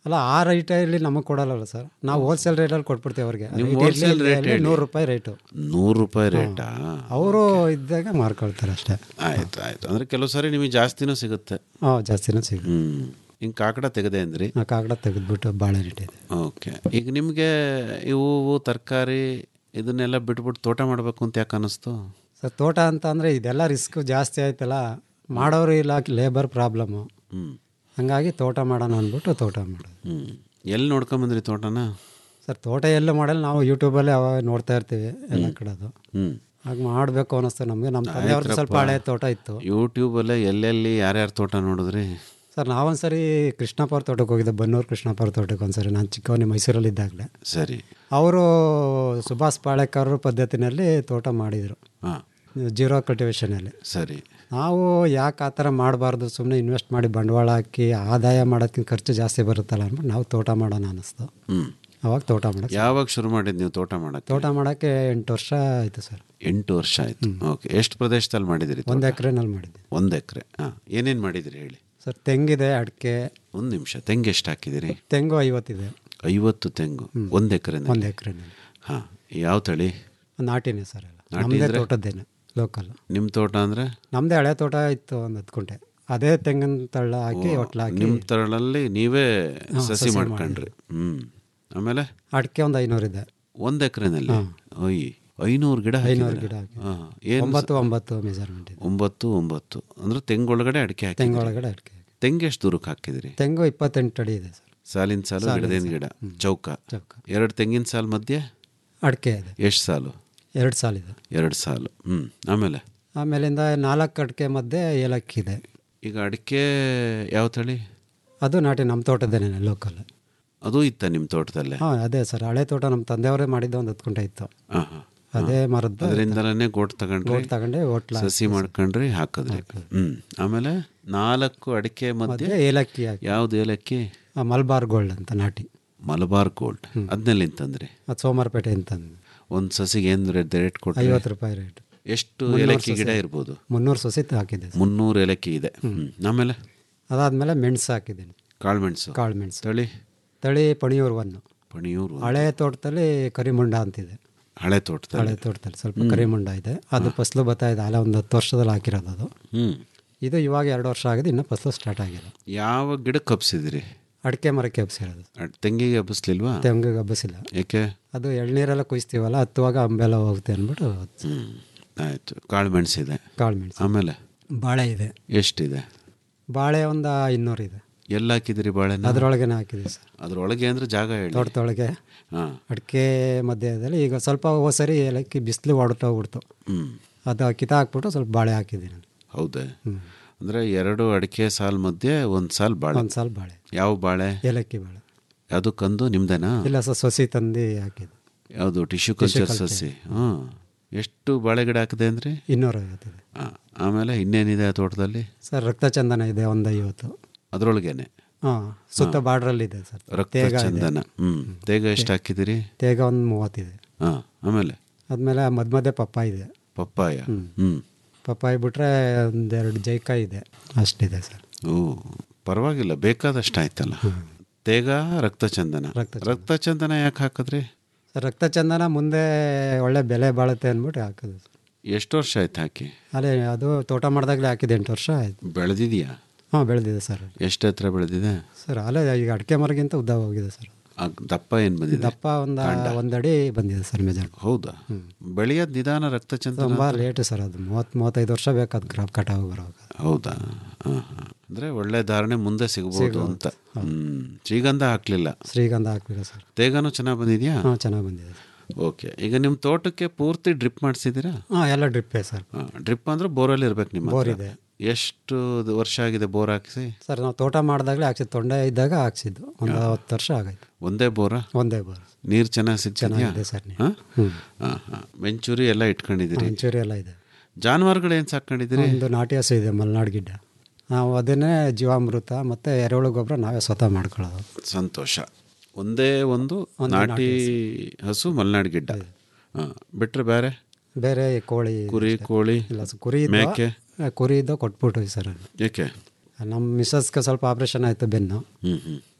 ಅಲ್ಲ ಆ ರೈಟಲ್ಲಿ ನಮಗೆ ಕೊಡಲ್ಲ ಸರ್ ನಾವು ಹೋಲ್ಸೇಲ್ ರೇಟಲ್ಲಿ ಕೊಟ್ಬಿಡ್ತೀವಿ ಅವ್ರಿಗೆ ನಿಮ್ Rate wholesale ಇರ್ಲಿ, rate ಇರ್ಲಿ, ಹೇಳಿ. ನೂರು ರೂಪಾಯಿ ರೇಟು ನೂರು ರೂಪಾಯಿ ರೇಟಾ ಅವರು ಇದ್ದಾಗ ಮಾರ್ಕೊಳ್ತಾರೆ ಅಷ್ಟೇ ಆಯ್ತು ಆಯ್ತು ಅಂದ್ರೆ ಕೆಲವು ಸಾರಿ ನಿಮಗೆ ಜಾಸ್ತಿನೂ ಸಿಗುತ್ತೆ ಹಾಂ ಜಾಸ್ತಿನೂ ಸಿಗುತ್ತೆ ಹ್ಮ್ ಹಿಂಗೆ ಕಾಕಡ ತೆಗೆದೆ ಅಂದ್ರಿ ಆ ಕಾಗಡ ತೆಗೆದ್ಬಿಟ್ಟು ಬಾಳೆ ಇಟ್ಟಿದೆ ಓಕೆ ಈಗ ನಿಮಗೆ ಇವು ತರಕಾರಿ ಇದನ್ನೆಲ್ಲ ಬಿಟ್ಬಿಟ್ಟು ತೋಟ ಮಾಡಬೇಕು ಅಂತ ಯಾಕೆ ಅನ್ನಿಸ್ತು ಸರ್ ತೋಟ ಅಂತ ಅಂದರೆ ಇದೆಲ್ಲ ರಿಸ್ಕ್ ಜಾಸ್ತಿ ಆಯ್ತಲ್ಲ ಮಾಡೋರು ಇಲ್ಲ ಲೇಬರ್ ಪ್ರಾಬ್ಲಮ್ಮು ಹ್ಮ್ ಹಂಗಾಗಿ ತೋಟ ಮಾಡೋಣ ಅಂದ್ಬಿಟ್ಟು ತೋಟ ಮಾಡೋದು ಹ್ಮ್ ಎಲ್ಲಿ ನೋಡ್ಕೊಂಬಂದ್ರಿ ತೋಟನ ಸರ್ ತೋಟ ಎಲ್ಲೂ ಮಾಡಲ್ಲ ನಾವು ಯೂಟ್ಯೂಬಲ್ಲಿ ಅವಾಗ ನೋಡ್ತಾ ಇರ್ತೀವಿ ಎಲ್ಲ ಕಡೆದು ಹ್ಮ್ ಹಾಗೆ ಮಾಡಬೇಕು ಅನ್ನಿಸ್ತು ನಮಗೆ ನಮ್ಮ ತಂದೆಯವ್ರದ್ದು ಸ್ವಲ್ಪ ಹಳೆ ತೋಟ ಇತ್ತು ಯೂಟ್ಯೂಬಲ್ಲೇ ಎಲ್ಲೆಲ್ಲಿ ಯಾರ್ಯಾರ ತೋಟ ನೋಡಿದ್ರಿ ಸರ್ ನಾವೊಂದು ಸರಿ ಕೃಷ್ಣಪ್ಪ ಅವ್ರ ತೋಟಕ್ಕೆ ಹೋಗಿದ್ದೆ ಬನ್ನೂರು ಕೃಷ್ಣಪ್ಪ ಅವ್ರ ತೋಟಕ್ಕೆ ಒಂದು ಸರಿ ನಾನು ಚಿಕ್ಕವನಿ ಮೈಸೂರಲ್ಲಿ ಇದ್ದಾಗಲೇ ಸರಿ ಅವರು ಸುಭಾಷ್ ಪಾಳೇಕರ್ ಪದ್ಧತಿನಲ್ಲಿ ತೋಟ ಮಾಡಿದರು ಹಾಂ ಜೀರೋ ಕಲ್ಟಿವೇಷನಲ್ಲಿ ಸರಿ ನಾವು ಯಾಕೆ ಆ ಥರ ಮಾಡಬಾರ್ದು ಸುಮ್ಮನೆ ಇನ್ವೆಸ್ಟ್ ಮಾಡಿ ಬಂಡವಾಳ ಹಾಕಿ ಆದಾಯ ಮಾಡೋದಕ್ಕಿಂತ ಖರ್ಚು ಜಾಸ್ತಿ ಬರುತ್ತಲ್ಲ ಅಂದ್ಬಿಟ್ಟು ನಾವು ತೋಟ ಮಾಡೋಣ ಅನ್ನಿಸ್ತು ಹ್ಮ್ ಅವಾಗ ತೋಟ ಮಾಡೋಕ್ಕೆ ಯಾವಾಗ ಶುರು ಮಾಡಿದ್ ನೀವು ತೋಟ ಮಾಡಕ್ಕೆ ತೋಟ ಮಾಡೋಕ್ಕೆ ಎಂಟು ವರ್ಷ ಆಯಿತು ಸರ್ ಎಂಟು ವರ್ಷ ಆಯ್ತು ಓಕೆ ಎಷ್ಟು ಪ್ರದೇಶದಲ್ಲಿ ಮಾಡಿದಿರಿ ಒಂದು ಎಕರೆನಲ್ಲಿ ಮಾಡಿದ್ದೆ ಒಂದು ಎಕರೆ ಹಾಂ ಏನೇನು ಮಾಡಿದಿರಿ ಹೇಳಿ ಸರ್ ತೆಂಗಿದೆ ಅಡಿಕೆ ಒಂದು ನಿಮಿಷ ತೆಂಗು ಎಷ್ಟು ಹಾಕಿದಿರಿ ತೆಂಗು ಐವತ್ತಿದೆ ಐವತ್ತು ತೆಂಗು ಒಂದು ಎಕರೆ ಒಂದು ಎಕರೆನಲ್ಲಿ ಹಾಂ ಯಾವ ತಳಿ ನಾಟಿನೇ ಸರ್ ಎಲ್ಲ ನಾಟಿ ನಮ್ಮದೇ ಅಂದ್ರೆ? ತೋಟದ್ದೇನೆ ಲೋಕಲ್ ನಿಮ್ಮ ತೋಟ ಅಂದರೆ ನಮ್ಮದೇ ಹಳೆ ತೋಟ ಇತ್ತು ಒಂದು ಹತ್ತು ಕುಂಟೆ ಅದೇ ತೆಂಗಿನ ತಳ್ಳ ಹಾಕಿ ಹೊಟ್ಲ ಹಾಕಿ ನಿಮ್ಮ ತರಳಲ್ಲಿ ನೀವೇ ಹಾ, ಸಸಿ ಸಸಿ ಮಾಡ್ಕೊಂಡ್ರಿ ಹ್ಞೂ ಆಮೇಲೆ ಅಡಿಕೆ ಒಂದು ಐನೂರಿದೆ ಒಂದು ಎಕರೆನಲ್ಲಿ ಒಯ್ ಐನೂರು ಗಿಡ ಐನೂರು ಹಾಕಿದ್ದೀರಾ? ಗಿಡ ಹಾಕಿ ಹಾಂ ಏನು ಒಂಬತ್ತು ಒಂಬತ್ತು ಮೆಜರ್ಮೆಂಟ್ ಇದೆ ಒಂಬತ್ತು ಒಂಬತ್ತು ಅಂದ್ರೆ ತೆಂಗೊಳಗಡೆ ಅಡಿಕೆ ಹಾಕಿ ತೆಂಗೊಳಗಡೆ ಅಡಿಕೆ ತೆಂಗು ಎಷ್ಟು ದೂರಕ್ಕೆ ಹಾಕಿದಿರಿ ತೆಂಗು ಇಪ್ಪತ್ತೆಂಟು ಅಡಿ ಇದೆ ಸರ್ ಸಾಲಿನ ಸಾಲು ಸಾಲಿನ ಗಿಡದೇನು ಸಾಲು. ಗಿಡ ಚೌಕ ಚೌಕ. ಎರಡು ತೆಂಗಿನ ಸಾಲು ಮಧ್ಯೆ ಅಡಿಕೆ ಇದೆ ಎಷ್ಟು ಸಾಲು ಎರಡು ಸಾಲಿದೆ ಎರಡು ಸಾಲು ಹ್ಞೂ ಆಮೇಲೆ ಆಮೇಲಿಂದ ನಾಲ್ಕು ಅಡಿಕೆ ಮಧ್ಯೆ ಏಲಕ್ಕಿ ಇದೆ ಈಗ ಅಡಿಕೆ ಯಾವ ತಳಿ ಅದು ನಾಟಿ ನಮ್ಮ ತೋಟದೇನೆ ಲೋಕಲ್ ಅದು ಇತ್ತ ನಿಮ್ಮ ತೋಟದಲ್ಲೇ ಹಾಂ ಅದೇ ಸರ್ ಹಳೆ ತೋಟ ನಮ್ಮ ತಂದೆಯವರೇ ಮಾಡಿದ್ದ ಒಂದು ಹತ್ತು ಕುಂಟೆ ಇತ್ತು ಹಾಂ ಹಾಂ ಅದೇ ಮರದ್ದು ಅದರಿಂದಲೇ ಗೋಟ್ ತಗೊಂಡ್ರಿ ಗೋಟ್ ತಗೊಂಡೆ ಹೋಟ್ಲ ಸಸಿ ಮಾಡ್ಕೊಂಡ್ರಿ ಹಾಕಿದ್ರಿ ಹ್ಮ್ ಆಮೇಲೆ ನಾಲ್ಕು ಅಡಿಕೆ ಮಧ್ಯೆ ಮಧ್ಯೆ ಏಲಕ್ಕಿ ಹಾಕಿ ಯಾವ್ದು ಏಲಕ್ಕಿ ಆ, ಮಲ್ಬಾರ್ ಗೋಲ್ಡ್ ಅಂತ ನಾಟಿ ಮಲಬಾರ್ ಗೋಲ್ಡ್ ಅದನ್ನೆಲ್ಲಿ ತಂದ್ರಿ ಅದು ಸೋಮವಾರಪೇಟೆ ಅಂತ ಒಂದು ಸಸಿಗೆ ಏನು ರೇಟ್ ಕೊಟ್ರಿ ಐವತ್ತು ರೂಪಾಯಿ ರೇಟ್ ಎಷ್ಟು ಮುನ್ನೂರು ಏಲಕ್ಕಿ ಗಿಡ ಸಸಿ. ಇರ್ಬೋದು ಮುನ್ನೂರು ಸಸಿ ಹಾಕಿದ್ದೆ ಸರ್. ಮುನ್ನೂರು ಏಲಕ್ಕಿ ಇದೆ ಹ್ಮ್. ಆಮೇಲೆ ಅದಾದ್ಮೇಲೆ ಮೆಣಸು ಹಾಕಿದ್ದೀನಿ ಕಾಳುಮೆಣಸು ಕಾಳು ಮೆಣಸು ತಳಿ ತಳಿ ಪಣಿಯೂರು ಒನ್ನು ಪಣಿಯೂರು ಹಳೆ ತೋಟದಲ್ಲಿ ಕರಿಮುಂಡ ಅಂತಿದೆ ಹಳೆ ತೋಟದಲ್ಲಿ ಹಳೆ ತೋಟದಲ್ಲಿ ಸ್ವಲ್ಪ ಕರಿಮುಂಡ ಇದೆ ಅದು ಫಸಲು ಬರ್ತಾ ಇದೆ ಅಲ್ಲ ಒಂದು ಹತ್ತು ವರ್ಷದಲ್ಲಿ ಹಾಕಿರೋದು ಅದು ಹ್ಮ್ ಇದು ಇವಾಗ ಎರಡು ವರ್ಷ ಆಗಿದೆ ಇನ್ನೂ ಫಸಲು ಸ್ಟಾರ್ಟ್ ಆಗಿಲ್ಲ ಯಾವ ಗಿಡಕ್ಕೆ ಹಬ್ಸಿದಿರಿ ಅಡಿಕೆ ಮರಕ್ಕೆ ಹಬ್ಸಿರೋದು ಅಡ್- ತೆಂಗಿಗೆ ಹಬ್ಬಿಸ್ಲಿಲ್ವಾ ತೆಂಗಿಗೆ ಹಬ್ಬಸಿಲ್ಲ ಏಕೆ ಅದು ಎಳ್ನೀರೆಲ್ಲ ಕುಯ್ಸ್ತೀವಲ್ಲ ಹತ್ತುವಾಗ ಅಂಬೆಲ್ಲ ಹೋಗುತ್ತೆ ಅಂದ್ಬಿಟ್ಟು ಹ್ಮ್ ಆಯ್ತು ಕಾಳು ಮೆಣಸಿದೆ ಕಾಳು ಮೆಣಸು ಆಮೇಲೆ ಬಾಳೆ ಇದೆ ಎಷ್ಟಿದೆ ಬಾಳೆ ಒಂದು ಇನ್ನೂರು ಇದೆ ಎಲ್ಲ ಹಾಕಿದಿರಿ ಬಾಳೆನ ಅದರೊಳಗೇನೆ ಹಾಕಿದೆ ಸರ್ ಅದ್ರೊಳಗೆ ಅಂದ್ರೆ ಜಾಗ ಹೇಳಿ ತೋಟದೊಳಗೆ ಹಾಂ ಅಡಿಕೆ ಮಧ್ಯದಲ್ಲಿ ಈಗ ಸ್ವಲ್ಪ ಹೋಸರಿ ಏಲಕ್ಕಿ ಬಿಸಿಲು ಹೊಡ್ತೋಗ್ಬಿಡ್ತು ಹ್ಮ್ ಅದು ಕಿತ್ತ ಹಾಕ್ಬಿಟ್ಟು ಸ್ವಲ್ಪ ಬಾಳೆ ಹಾಕಿದ್ದೀನಿ ಹೌದೇ ಅಂದ್ರೆ ಎರಡು ಅಡಿಕೆ ಸಾಲ್ ಮಧ್ಯೆ ಒಂದು ಸಾಲ್ ಬಾಳೆ ಒಂದು ಸಾಲ ಬಾಳೆ ಯಾವ ಬಾಳೆ ಏಲಕ್ಕಿ ಬಾಳೆ ಯಾವುದು ಕಂದು ನಿಮ್ದೇನಾ ಇಲ್ಲ ಸರ್ ಸೊಸಿ ತಂದು ಹಾಕಿದ್ದು ಯಾವುದು ಟಿಶ್ಯೂ ಕಲ್ಚರ್ ಸಸಿ ಹಾಂ ಎಷ್ಟು ಬಾಳೆ ಗಿಡ ಹಾಕಿದೆ ಅಂದ್ರೆ ಇನ್ನೂರ ಐವತ್ತಿದೆ ಹಾಂ ಆಮೇಲೆ ಇನ್ನೇನಿದೆ ಆ ತೋಟದಲ್ಲಿ ಸರ್ ರಕ್ತಚಂದನ ಇದೆ ಒಂದು ಐವತ್ತು ಅದ್ರೊಳಗೇನೆ ಹಾಂ ಸುತ್ತ ಬಾರ್ಡ್ರಲ್ಲಿದೆ ಸರ್ ರಕ್ತ ತೇಗ ಇದೆ. ಚಂದನ ಹ್ಮ್ ತೇಗ ಎಷ್ಟು ಹಾಕಿದಿರಿ ತೇಗ ಒಂದು ಮೂವತ್ತಿದೆ ಹಾಂ ಆಮೇಲೆ ಆದಮೇಲೆ ಮಧ್ಯ ಮಧ್ಯೆ ಪಪ್ಪಾಯ ಇದೆ ಪಪ್ಪಾಯ ಹ್ಮ್ ಪಪ್ಪಾಯ ಬಿಟ್ರೆ ಒಂದೆರಡು ಜೈಕಾಯಿ ಇದೆ ಅಷ್ಟಿದೆ ಸರ್ ಓ ಪರವಾಗಿಲ್ಲ ಬೇಕಾದಷ್ಟು ಆಯ್ತಲ್ಲ ತೇಗ ರಕ್ತಚಂದನ ರಕ್ತಚಂದನ ಯಾಕೆ ಹಾಕಿದ್ರಿ ಸರ್ ರಕ್ತಚಂದನ ಮುಂದೆ ಒಳ್ಳೆ ಬೆಲೆ ಬಾಳುತ್ತೆ ಅಂದ್ಬಿಟ್ಟು ಹಾಕಿದೆ ಸರ್ ಎಷ್ಟು ವರ್ಷ ಆಯ್ತು ಹಾಕಿ ಅಲ್ಲೇ ಅದು ತೋಟ ಮಾಡಿದಾಗಲೇ ಹಾಕಿದೆ ಎಂಟು ವರ್ಷ ಆಯ್ತು ಬೆಳೆದಿದೆಯಾ ಹಾಂ ಬೆಳೆದಿದೆ ಸರ್ ಎಷ್ಟು ಹತ್ರ ಬೆಳೆದಿದೆ ಸರ್ ಅಲ್ಲೇ ಈಗ ಅಡಿಕೆ ಮರಗಿಂತ ಉದ್ದ ಹೋಗಿದೆ ಸರ್ ಆ ದಪ್ಪ ಏನು ಬಂದಿದೆ ದಪ್ಪ ಒಂದು ಒಂದಡಿ ಬಂದಿದೆ ಸರ್ ಮೆಜರ್ ಹೌದಾ ಬೆಳೆಯೋದು ನಿಧಾನ ರಕ್ತಚಂದನ ತುಂಬ ಲೇಟು ಸರ್ ಅದು ಮೂವತ್ತು ಮೂವತ್ತೈದು ವರ್ಷ ಬೇಕಾದ ಕ್ರಾಪ್ ಕಟಾವು ಬರೋವಾಗ ಹೌದಾ ಹಾಂ ಹಾಂ ಅಂದರೆ ಒಳ್ಳೆ ಧಾರಣೆ ಮುಂದೆ ಸಿಗ್ಬೋದು ಅಂತ ಹ್ಮ್ ಶ್ರೀಗಂಧ ಹಾಕ್ಲಿಲ್ಲ ಶ್ರೀಗಂಧ ಹಾಕ್ಬೇಕು ಸರ್ ತೇಗನೂ ಚೆನ್ನಾಗಿ ಬಂದಿದೆಯಾ ಹಾಂ ಚೆನ್ನಾಗಿ ಬಂದಿದೆ ಓಕೆ ಈಗ ನಿಮ್ಮ ತೋಟಕ್ಕೆ ಪೂರ್ತಿ ಡ್ರಿಪ್ ಮಾಡಿಸಿದ್ದೀರಾ ಹಾಂ ಎಲ್ಲ ಡ್ರಿಪ್ಪೇ ಸರ್ ಡ್ರಿಪ್ ಅಂದ್ರೆ ಬೋರಲ್ಲಿ ಇರ್ಬೇಕು ನಿಮ್ಮ ಬೋರ್ ಹತ್ರ. ಇದೆ. ಎಷ್ಟು ವರ್ಷ ಆಗಿದೆ ಬೋರ್ ಹಾಕಿಸಿ ಸರ್ ನಾವು ತೋಟ ಮಾಡಿದಾಗಲೇ ಹಾಕ್ಸಿದ್ದು ತೊಂಡೆ ಇದ್ದಾಗ ಹಾಕ್ಸಿದ್ದು ಒಂದು ಹತ್ತು ವರ್ಷ ಆಗಾಯ್ತು ಒಂದೇ ಬೋರಾ ಒಂದೇ ಬೋರ್ ನೀರು ಚೆನ್ನಾಗಿ ಸಿಗ್ತಿದ್ಯಾ ಚೆನ್ನಾಗಿದೆ ಸರ್ ನೀರು. ಹಾಂ ಹ್ಮ್. ಹಾಂ ಹಾಂ ಮೆಂಚೂರಿ ಎಲ್ಲ ಇಟ್ಕೊಂಡಿದ್ದೀರಿ ಒಂಚೂರಿ ಎಲ್ಲ ಇದೆ ಜಾನುವಾರುಗಳು ಏನು ಸಾಕೊಂಡಿದ್ದೀರಿ ಒಂದು ನಾಟಿ ಹಸು ಇದೆ ಮಲೆನಾಡು ಗಿಡ್ಡ ನಾವು ಅದನ್ನೇ ಜೀವಾಮೃತ ಮತ್ತು ಎರೆಹುಳು ಗೊಬ್ಬರ ನಾವೇ ಸ್ವತಃ ಮಾಡ್ಕೊಳ್ಳೋದು ಸಂತೋಷ ಒಂದೇ ಒಂದು ನಾಟಿ ಹಸು ಮಲೆನಾಡು ಗಿಡ್ಡ ಹಾಂ ಬಿಟ್ರೆ ಬೇರೆ ಬೇರೆ ಕೋಳಿ ಕುರಿ ಕೋಳಿ ಇಲ್ಲ ಸರ್ ಕುರಿ ಇದ್ವು. ಮೇಕೆ ಕುರಿ ಇದ್ದು ಕೊಟ್ಬಿಟ್ವಿ ಸರ್ ಏಕೆ ನಮ್ಮ ಮಿಸ್ಸಸ್ಗೆ ಸ್ವಲ್ಪ ಆಪ್ರೇಷನ್ ಆಯಿತು ಬೆನ್ನು ಹ್ಞೂ ಹ್ಞೂ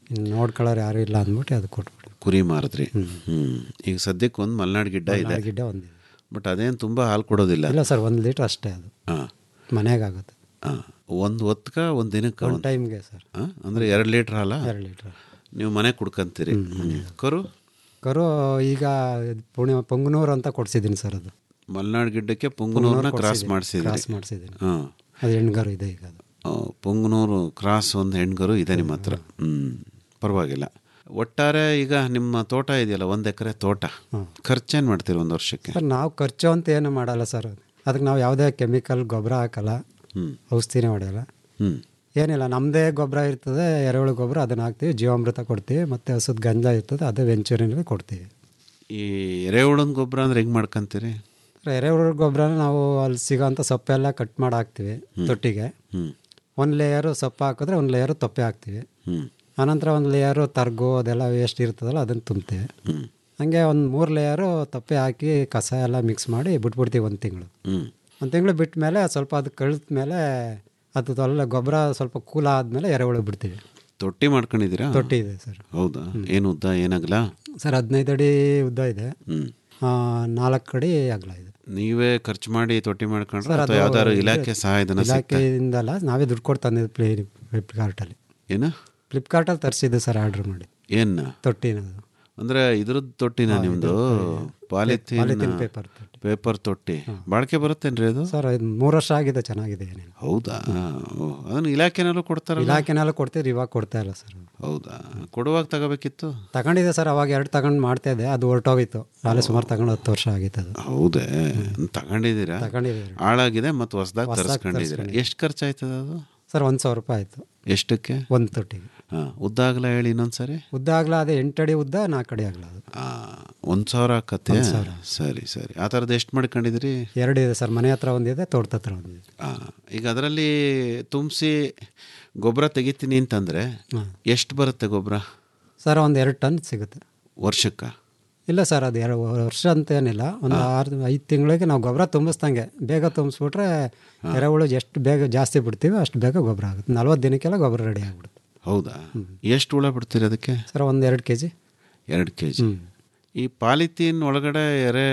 ಇನ್ನು ನೋಡ್ಕೊಳ್ಳೋರು ಯಾರು ಇಲ್ಲ ಅಂದ್ಬಿಟ್ಟು ಅದು ಕೊಟ್ಬಿಟ್ಟು ಕುರಿ ಮಾರಿದ್ರಿ ಹ್ಮ್ ಈಗ ಸದ್ಯಕ್ಕೆ ಒಂದು ಮಲೆನಾಡು ಗಿಡ್ಡ ಇದೆ ಗಿಡ್ಡ ಒಂದಿದೆ ಬಟ್ ಅದೇನು ತುಂಬ ಹಾಲು ಕೊಡೋದಿಲ್ಲ ಇಲ್ಲ ಸರ್ ಒಂದು ಲೀಟ್ರ್ ಅಷ್ಟೇ ಅದು ಹಾಂ ಮನೆಗಾಗುತ್ತೆ ಹಾಂ ಒಂದು ಹೊತ್ಕ ಒಂದು ದಿನಕ್ಕೆ ಒಂದು ಟೈಮ್ಗೆ ಸರ್ ಹಾಂ ಅಂದರೆ ಎರಡು ಲೀಟ್ರ್ ಹಾಲ ಎರಡು ಲೀಟ್ರ್ ನೀವು ಮನೆ ಕುಡ್ಕಂತೀರಿ ಹ್ಮ್. ಕರು ಕರು ಈಗ ಪುಣೆ ಪೊಂಗನೂರು ಅಂತ ಕೊಡ್ಸಿದ್ದೀನಿ ಸರ್ ಅದು ಮಲೆನಾಡು ಗಿಡ್ಡಕ್ಕೆ ಪುಂಗನೂರನ್ನ ಕ್ರಾಸ್ ಮಾಡಿಸಿದ್ರಿ ಕ್ರಾಸ್ ಮಾಡಿಸಿದ್ದೀನಿ ಹಾಂ ಅದು ಹೆಣ್ಗಾರು ಇದೆ ಈಗ ಅದು ಪುಂಗನೂರು ಕ್ರಾಸ್ ಒಂದು ಹೆಣ್ಗರು ಇದೆ ನಿಮ್ಮ ಹತ್ರ ಹ್ಞೂ ಪರವಾಗಿಲ್ಲ ಒಟ್ಟಾರೆ ಈಗ ನಿಮ್ಮ ತೋಟ ಇದೆಯಲ್ಲ ಒಂದು ಎಕರೆ ತೋಟ ಖರ್ಚೇನು ಮಾಡ್ತೀರಿ ಒಂದು ವರ್ಷಕ್ಕೆ ಸರ್ ನಾವು ಖರ್ಚು ಅಂತ ಏನು ಮಾಡಲ್ಲ ಸರ್ ಅದಕ್ಕೆ ನಾವು ಯಾವುದೇ ಕೆಮಿಕಲ್ ಗೊಬ್ಬರ ಹಾಕಲ್ಲ ಹ್ಮ್. ಔಷಧಿನೇ ಹೊಡೆಯಲ್ಲ ಹ್ಞೂ ಏನಿಲ್ಲ ನಮ್ಮದೇ ಗೊಬ್ಬರ ಇರ್ತದೆ ಎರೆಹುಳು ಗೊಬ್ಬರ ಅದನ್ನು ಹಾಕ್ತೀವಿ ಜೀವಾಮೃತ ಕೊಡ್ತೀವಿ ಮತ್ತು ಹಸುದ ಗಂಜಲ ಇರ್ತದೆ ಅದೇ ವೆಂಚೂರಿನಲ್ಲಿ ಕೊಡ್ತೀವಿ ಈ ಎರೆಹುಳನ ಗೊಬ್ಬರ ಅಂದ್ರೆ ಹೆಂಗೆ ಮಾಡ್ಕೊಂತೀರಿ ಎರೆಹುಳು ಗೊಬ್ಬರನ ನಾವು ಅಲ್ಲಿ ಸಿಗೋಂಥ ಸೊಪ್ಪೆಲ್ಲ ಕಟ್ ಮಾಡಿ ಹಾಕ್ತೀವಿ ತೊಟ್ಟಿಗೆ ಹ್ಞೂ ಒಂದು ಲೇಯರು ಸೊಪ್ಪು ಹಾಕಿದ್ರೆ ಒಂದು ಲೇಯರು ತೊಪ್ಪೆ ಹಾಕ್ತೀವಿ ಹ್ಞೂ ಆನಂತರ ಒಂದು ಲೇಯರು ತರ್ಗು ಅದೆಲ್ಲ ವೇಸ್ಟ್ ಇರ್ತದಲ್ಲ ಅದನ್ನು ತುಂಬ್ತೀವಿ ಹ್ಞೂ ಹಂಗೆ ಒಂದು ಮೂರು ಲೇಯರು ತೊಪ್ಪೆ ಹಾಕಿ ಕಸ ಎಲ್ಲ ಮಿಕ್ಸ್ ಮಾಡಿ ಬಿಟ್ಬಿಡ್ತೀವಿ ಒಂದು ತಿಂಗಳು ಹ್ಞೂ ಒಂದು ತಿಂಗಳು ಬಿಟ್ಟ ಮೇಲೆ ಸ್ವಲ್ಪ ಅದು ಕಳಿದ ಮೇಲೆ ಅದು ಎಲ್ಲ ಗೊಬ್ಬರ ಸ್ವಲ್ಪ ಕೂಲ ಆದಮೇಲೆ ಎರೆಹುಳು ಬಿಡ್ತೀವಿ ತೊಟ್ಟಿ ಮಾಡ್ಕೊಂಡಿದ್ದೀರಾ ತೊಟ್ಟಿ ಇದೆ ಸರ್ ಹೌದಾ ಏನು ಉದ್ದ ಏನಾಗಲ್ಲ ಸರ್ ಹದಿನೈದು ಅಡಿ ಉದ್ದ ಇದೆ ಹ್ಞೂ ಆ, ನಾಲ್ಕು ಅಡಿ ಅಗಲ ಇದೆ ನೀವೇ ಖರ್ಚು ಮಾಡಿ ತೊಟ್ಟಿ ಮಾಡ್ಕೊಂಡ್ರೆ ಸರ್, ಅಥವಾ ಅದು ಯಾವ್ದಾದ್ರು ಇದು ಇಲಾಖೆ ಸಹಾಯಧನ ಸಿಗ್ತಾ ಇಲಾಖೆಯಿಂದಲ್ಲ ನಾವೇ ದುಡ್ಡು ಕೊಟ್ಟು ತಂದಿದ್ದು ಪ್ಲೇ ಫ್ಲಿಪ್ಕಾರ್ಟಲ್ಲಿ ಏನ ಫ್ಲಿಪ್ಕಾರ್ಟಲ್ಲಿ ತರಿಸಿದ್ದು ಸರ್ ಆರ್ಡ್ರ್ ಮಾಡಿ ಏನ ತೊಟ್ಟಿನದು ಅಂದ್ರೆ ಇದ್ರದ್ದು ತೊಟ್ಟಿನ ನಿಮ್ದು ಪಾಲಿಥೀನ್ ಪಾಲಿಥೀನ್ ಪೇಪರ್ ತೊಟ್ಟಿ ಪೇಪರ್ ತೊಟ್ಟಿ ಬಾಳಿಕೆ ಬರುತ್ತೇನ್ರಿ ಅದು ಸರ್ ಇದು ಮೂರು ವರ್ಷ ಆಗಿದೆ ಚೆನ್ನಾಗಿದೆ ಏನೇನು ಹೌದಾ ಓ, ಅದನ್ನ ಇಲಾಖೆನಲ್ಲೂ ಕೊಡ್ತಾರಲ್ಲ ಇಲಾಖೆನೆಲ್ಲ ಕೊಡ್ತಿದ್ರು ಇವಾಗ ಕೊಡ್ತಾ ಇಲ್ಲ ಸರ್ ಹೌದಾ ಕೊಡುವಾಗ ತಗೋಬೇಕಿತ್ತು ತಗೊಂಡಿದೆ ಸರ್ ಅವಾಗ ಎರಡು ತಗೊಂಡು ಮಾಡ್ತಾ ಇದ್ದೆ ಅದು ಹೊರಟೋಗಿತ್ತು ನಾಳೆ ಸುಮಾರು ತಗೊಂಡು ಹತ್ತು ವರ್ಷ ಆಗಿತ್ತು ಅದು ಹೌದೇ ತಗೊಂಡಿದ್ದೀರಾ ತಗೊಂಡಿದ್ದೀವಿ ಹಾಳಾಗಿದೆ ಮತ್ತು ಹೊಸದಾಗಿ ಹೊಸ್ದಾಗ್ ತರಿಸ್ಕೊಂಡಿದ್ದೀರಾ ತರ್ಸ್ಕೊಂಡಿದ್ದೀನಿ. ಎಷ್ಟು ಖರ್ಚಾಯ್ತದ ಅದು ಸರ್ ಒಂದು ಸಾವಿರ ರೂಪಾಯಿ ಆಯಿತು ಎಷ್ಟಕ್ಕೆ ಒಂದು ತೊಟ್ಟಿಗೆ ಹಾಂ ಉದ್ದ ಆಗಲ ಹೇಳಿ ಇನ್ನೊಂದ್ಸರಿ ಉದ್ದ ಆಗಲ ಅದೇ ಎಂಟು ಅಡಿ ಉದ್ದ ನಾಲ್ಕು ಅಡಿ ಆಗಲ ಅದು ಒಂದು ಸಾವಿರ ಆಕತ್ತೆ ಸರಿ ಸರಿ ಆ ಥರದ್ದು ಎಷ್ಟು ಮಾಡ್ಕೊಂಡಿದ್ದೀರಿ ಎರಡು ಇದೆ ಸರ್ ಮನೆ ಹತ್ರ ಒಂದಿದೆ ತೋಟದ ಹತ್ರ ಒಂದಿದೆ ಆ, ಈಗ ಅದರಲ್ಲಿ ತುಂಬಿಸಿ ಗೊಬ್ಬರ ತೆಗಿತೀನಿ ಅಂತಂದರೆ ಎಷ್ಟು ಬರುತ್ತೆ ಗೊಬ್ಬರ ಸರ್ ಒಂದು ಎರಡು ಟನ್ ಸಿಗುತ್ತೆ ವರ್ಷಕ್ಕೆ ಇಲ್ಲ ಸರ್ ಅದು ಎರಡು ವರ್ಷ ಅಂತ ಏನಿಲ್ಲ ಒಂದು ಆರು ಐದು ತಿಂಗಳಿಗೆ ನಾವು ಗೊಬ್ಬರ ತುಂಬಿಸ್ದಂಗೆ ಬೇಗ ತುಂಬಿಸ್ಬಿಟ್ರೆ ಎರೆಹುಳು ಎಷ್ಟು ಬೇಗ ಜಾಸ್ತಿ ಬಿಡ್ತೀವಿ ಅಷ್ಟು ಬೇಗ ಗೊಬ್ಬರ ಆಗುತ್ತೆ ನಲ್ವತ್ತು ದಿನಕ್ಕೆಲ್ಲ ಗೊಬ್ಬರ ರೆಡಿ ಆಗ್ಬಿಡುತ್ತೆ ಹೌದಾ ಎಷ್ಟು ಹುಳ ಬಿಡ್ತೀರಿ ಅದಕ್ಕೆ ಸರ್ ಒಂದು ಎರಡು ಕೆ ಜಿ ಎರಡು ಕೆ ಜಿ ಈ ಪಾಲಿಥೀನ್ ಒಳಗಡೆ ಎರೆ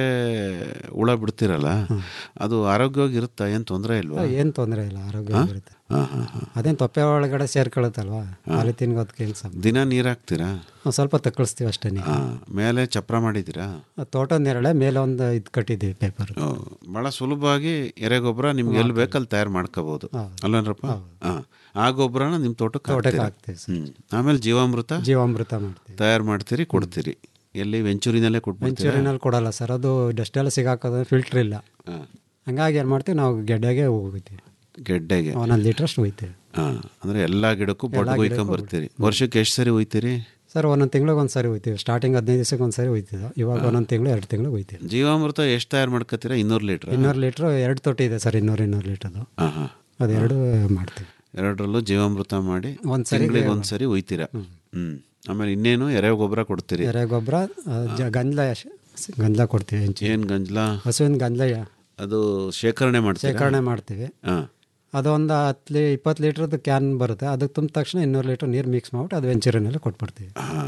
ಹುಳ ಬಿಡ್ತೀರಲ್ಲ ಅದು ಆರೋಗ್ಯವಾಗಿ ಇರುತ್ತಾ ಏನು ತೊಂದರೆ ಇಲ್ವಾ ಏನು ತೊಂದರೆ ಇಲ್ಲ ಆರೋಗ್ಯ ಇರುತ್ತೆ ಹಾಂ ಹಾಂ ಹಾಂ ಅದೇನು ತೊಪ್ಪೆ ಒಳಗಡೆ ಸೇರ್ಕೊಳ್ಳುತ್ತಲ್ವಾ ಪಾಲಿಥೀನ್ಗೆ ಅದಕ್ಕೆ ಏನು ಸಂಬಂಧ ದಿನ ನೀರು ಹಾಕ್ತೀರಾ ಒಂದ್ ಸ್ವಲ್ಪ ತಕ್ಕಳಿಸ್ತೀವಿ ಅಷ್ಟೇ ನೀವು ಹಾಂ ಮೇಲೆ ಚಪ್ರ ಮಾಡಿದ್ದೀರಾ ತೋಟದ ನೆರಳೆ ಮೇಲೆ ಒಂದು ಇದು ಕಟ್ಟಿದ್ದೀವಿ ಪೇಪರ್ ಓ, ಭಾಳ ಸುಲಭವಾಗಿ ಎರೆಗೊಬ್ಬರ ನಿಮ್ಗೆ ಎಲ್ಲಿ ಬೇಕಲ್ಲಿ ತಯಾರು ಮಾಡ್ಕೋಬೋದು ಅಲ್ವೇನ್ರಪ್ಪ ಹಾಂ ಆ ಗೊಬ್ಬರನ ನಿಮ್ಮ ತೋಟಕ್ಕೆ ತೋಟಕ್ಕೆ ಹಾಕ್ತೀರಾ? ಹಾಕ್ತೀವಿ ಹ್ಮ್. ಆಮೇಲೆ ಜೀವಾಮೃತ ಜೀವಾಮೃತ ಮಾಡ್ತೀವಿ ತಯಾರು ಮಾಡ್ತೀರಿ ಕೊಡ್ತೀರಿ ಎಲ್ಲಿ ವೆಂಚೂರಿನಲ್ಲೇ ಕೊಟ್ಬಿಡ್ತೀರಾ ವೆಂಚೂರಿನಲ್ಲಿ ಕೊಡಲ್ಲ ಸರ್ ಅದು ಡಸ್ಟ್ ಎಲ್ಲ ಸಿಗಾಕೋದು ಫಿಲ್ಟ್ರ್ ಇಲ್ಲ ಹಾಂ ಹಂಗಾಗಿ ಏನು ಮಾಡ್ತೀವಿ ನಾವು ಗೆಡ್ಡೆಗೆ ಹೋಗ್ತೀವಿ ಗೆಡ್ಡೆಗೆ ಒಂದೊಂದು ಲೀಟ್ರಷ್ಟು ಹೋಗ್ತೀವಿ ಹಾಂ ಅಂದರೆ ಎಲ್ಲ ಗಿಡಕ್ಕೂ ಬಡ್ದು ಒಯ್ಕೊಂಬರ್ತೀರಿ ವರ್ಷಕ್ಕೆ ಎಷ್ಟು ಸರಿ ಒಯ್ತೀರಿ ಸರ್ ಒಂದೊಂದು ತಿಂಗಳಿಗೆ ಒಂದು ಸಾರಿ ಹೋಗ್ತೀವಿ ಸ್ಟಾರ್ಟಿಂಗ್ ಹದಿನೈದು ದಿವಸಕ್ಕೆ ಒಂದು ಸಾರಿ ಹೋಗ್ತಿದ್ದೋ ಇವಾಗ ಒಂದೊಂದು ತಿಂಗಳು ಎರಡು ತಿಂಗಳು ಹೋಗ್ತೀವಿ ಜೀವಾಮೃತ ಎಷ್ಟು ತಯಾರು ಮಾಡ್ಕೊತೀರಾ ಇನ್ನೂರು ಲೀಟ್ರ್ ಇನ್ನೂರು ಲೀಟ್ರು ಎರಡು ತೊಟ್ಟಿ ಇದೆ ಸರ್ ಇನ್ನೂರು ಇನ್ನೂರು ಲೀಟ್ರದು ಹಾಂ ಹಾಂ ಅದೆರಡು ಮಾಡ್ತೀವಿ ಎರಡರಲ್ಲೂ ಜೀವಾಮೃತ ಮಾಡಿ ಒಂದ್ ಸರಿಗೆ ತಿಂಗಳಿಗೆ ಒಂದು ಸರಿ ಒಯ್ತೀರಾ ಹ್ಞೂ ಆಮೇಲೆ ಇನ್ನೇನು ಎರೆ ಗೊಬ್ಬರ ಕೊಡ್ತೀರಿ ಎರೆ ಗೊಬ್ಬರ ಗಂಜಲ ಗಂಜಲ ಕೊಡ್ತೀವಿ ಹೆಂಚು ಏನು ಗಂಜಲ ಹಸುವಿನ ಗಂಜಲ ಅದು ಶೇಖರಣೆ ಮಾಡ್ತೀರಾ ಶೇಖರಣೆ ಮಾಡ್ತೀವಿ ಹಾಂ ಅದೊಂದು ಹತ್ತು ಲೀ ಇಪ್ಪತ್ತು ಲೀಟ್ರದ್ದು ಕ್ಯಾನ್ ಬರುತ್ತೆ ಅದಕ್ಕೆ ತುಂಬ ತಕ್ಷಣ ಇನ್ನೂರು ಲೀಟ್ರ್ ನೀರು ಮಿಕ್ಸ್ ಮಾಡ್ಬಿಟ್ಟು ಅದು ವೆಂಚೂರಿನಲ್ಲಿ ಕೊಟ್ಬಿಡ್ತೀವಿ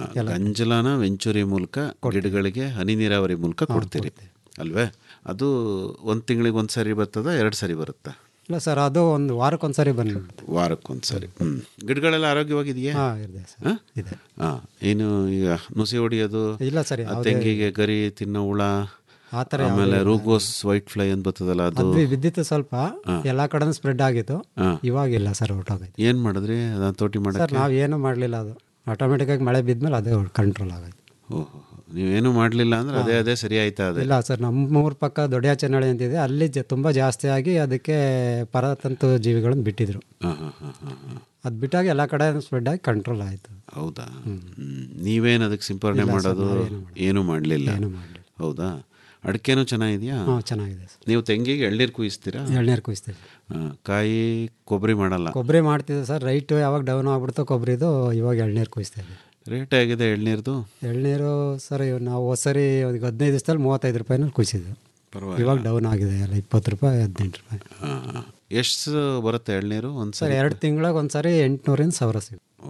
ಗಂಜಲನ ವೆಂಚುರಿ ಮೂಲಕ ಗಿಡಗಳಿಗೆ ಹನಿ ನೀರಾವರಿ ಮೂಲಕ ಕೊಡ್ತೀರಿ ಅಲ್ವೇ ಅದು ಒಂದು ತಿಂಗಳಿಗೆ ಒಂದು ಸರಿ ಬರ್ತದ ಎರಡು ಸರಿ ಬರುತ್ತಾ ಇಲ್ಲ ಸರ್ ಅದು ಒಂದು ವಾರಕ್ಕೊಂದು ಸಾರಿ ಬಂದ್ಬಿಡುತ್ತೆ ವಾರಕ್ಕೊಂದು ಸರಿ ಹ್ಞೂ ಗಿಡಗಳೆಲ್ಲ ಆರೋಗ್ಯವಾಗಿದೆಯಾ ಹಾಂ ಇದೆ ಸರ್ ಹಾಂ ಇದೆ ಹಾಂ ಏನು ಈಗ ನುಸಿ ಹೊಡಿಯೋದು ಇಲ್ಲ ಸರ್ ಆ ಯಾವುದೇ ತೆಂಗಿಗೆ ಗರಿ ತಿನ್ನೋ ಹುಳ ಆ ಥರ ಆಮೇಲೆ ರೂಗೋಸ್ ವೈಟ್ ಫ್ಲೈ ಅಂತ ಬರ್ತದಲ್ಲ ಅದು ಅದು ಬಿದ್ದಿತ್ತು ಸ್ವಲ್ಪ ಎಲ್ಲ ಕಡೆ ಸ್ಪ್ರೆಡ್ ಆಗಿತ್ತು ಇವಾಗಿಲ್ಲ ಸರ್ ಹೊರಟೋಗೈತೆ ಏನು ಮಾಡಿದ್ರಿ ಅದನ್ನ ತೋಟಿ ಸರ್ ಮಾಡಕ್ಕೆ ನಾವು ಏನೂ ಮಾಡಲಿಲ್ಲ ಅದು ಆಟೋಮೆಟಿಕ್ಕಾಗಿ ಮಳೆ ಬಿದ್ಮೇಲೆ ಅದೇ ಕಂಟ್ರೋಲ್ ಆಗೋಯ್ತು ಓಹೋ ನೀವೇನು ಮಾಡಲಿಲ್ಲ ಅಂದ್ರೆ ಅದೇ ಅದೇ ಸರಿ ಆಯ್ತಾ ಅದೇ ಇಲ್ಲ ಸರ್ ನಮ್ಮ ಊರ ಪಕ್ಕ ದೊಡ್ಡಾಚನಹಳ್ಳಿ ಅಂತಿದೆ ಅಲ್ಲಿ ಜ ತುಂಬ ಜಾಸ್ತಿ ಆಗಿ ಅದಕ್ಕೆ ಪರತಂತು ಜೀವಿಗಳನ್ನು ಬಿಟ್ಟಿದ್ರು ಹಾಂ ಹಾಂ ಹಾಂ ಹಾಂ ಹಾಂ ಅದು ಬಿಟ್ಟಾಗ ಎಲ್ಲ ಕಡೆ ಸ್ಪ್ರೆಡ್ ಆಗಿ ಕಂಟ್ರೋಲ್ ಆಯಿತು ಹೌದಾ ಹ್ಮ್. ನೀವೇನು ಅದಕ್ಕೆ ಸಿಂಪರಣೆ ಮಾಡೋದು ಏನು ಮಾಡಲಿಲ್ಲ ಹೌದಾ ಅಡಿಕೆನೂ ಚೆನ್ನಾಗಿದೆಯಾ ಹಾಂ ಚೆನ್ನಾಗಿದೆ ಸರ್ ನೀವು ತೆಂಗಿಗೆ ಎಳ್ನೀರು ಕುಯಿಸ್ತೀರಾ ಎಳ್ನೀರು ಕುಯಿಸ್ತೀವಿ ಹಾ, ಕಾಯಿ ಕೊಬ್ಬರಿ ಮಾಡಲ್ಲ ಕೊಬ್ಬರಿ ಮಾಡ್ತಿದ್ದೆ ಸರ್ ರೈಟು ಯಾವಾಗ ಡೌನ್ ಆಗ್ಬಿಡ್ತೋ ಕೊಬ್ಬರಿದು ಇವಾಗ ಎಳ್ನೀರು ಕುಯಿಸ್ತೀವಿ ರೇಟ್ ಆಗಿದೆ ಎಳ್ನೀರ್ದು ಎಳ್ನೀರು ಸರ್ ಇವ್ ನಾವು ಹೊಸರಿ ಒಂದು ಹದಿನೈದು ದಿವಸದಲ್ಲಿ ಮೂವತ್ತೈದು ರೂಪಾಯಿನಲ್ಲಿ ಕುಯಿಸಿದ್ವಿ ಪರವಾಗಿಲ್ಲ ಇವಾಗ ಡೌನ್ ಆಗಿದೆ ಎಲ್ಲ ಇಪ್ಪತ್ತು ರೂಪಾಯಿ ಹದಿನೆಂಟು ರೂಪಾಯಿ ಎಷ್ಟು ಬರುತ್ತೆ ಎಳ್ನೀರು ಒಂದು ಸರ್ ಸರಿ ಎರಡು ತಿಂಗಳಿಗೆ ಒಂದು ಸಾರಿ ಎಂಟುನೂರಿಂದ ಸಾವಿರ ಸಿಗುತ್ತೆ ಓ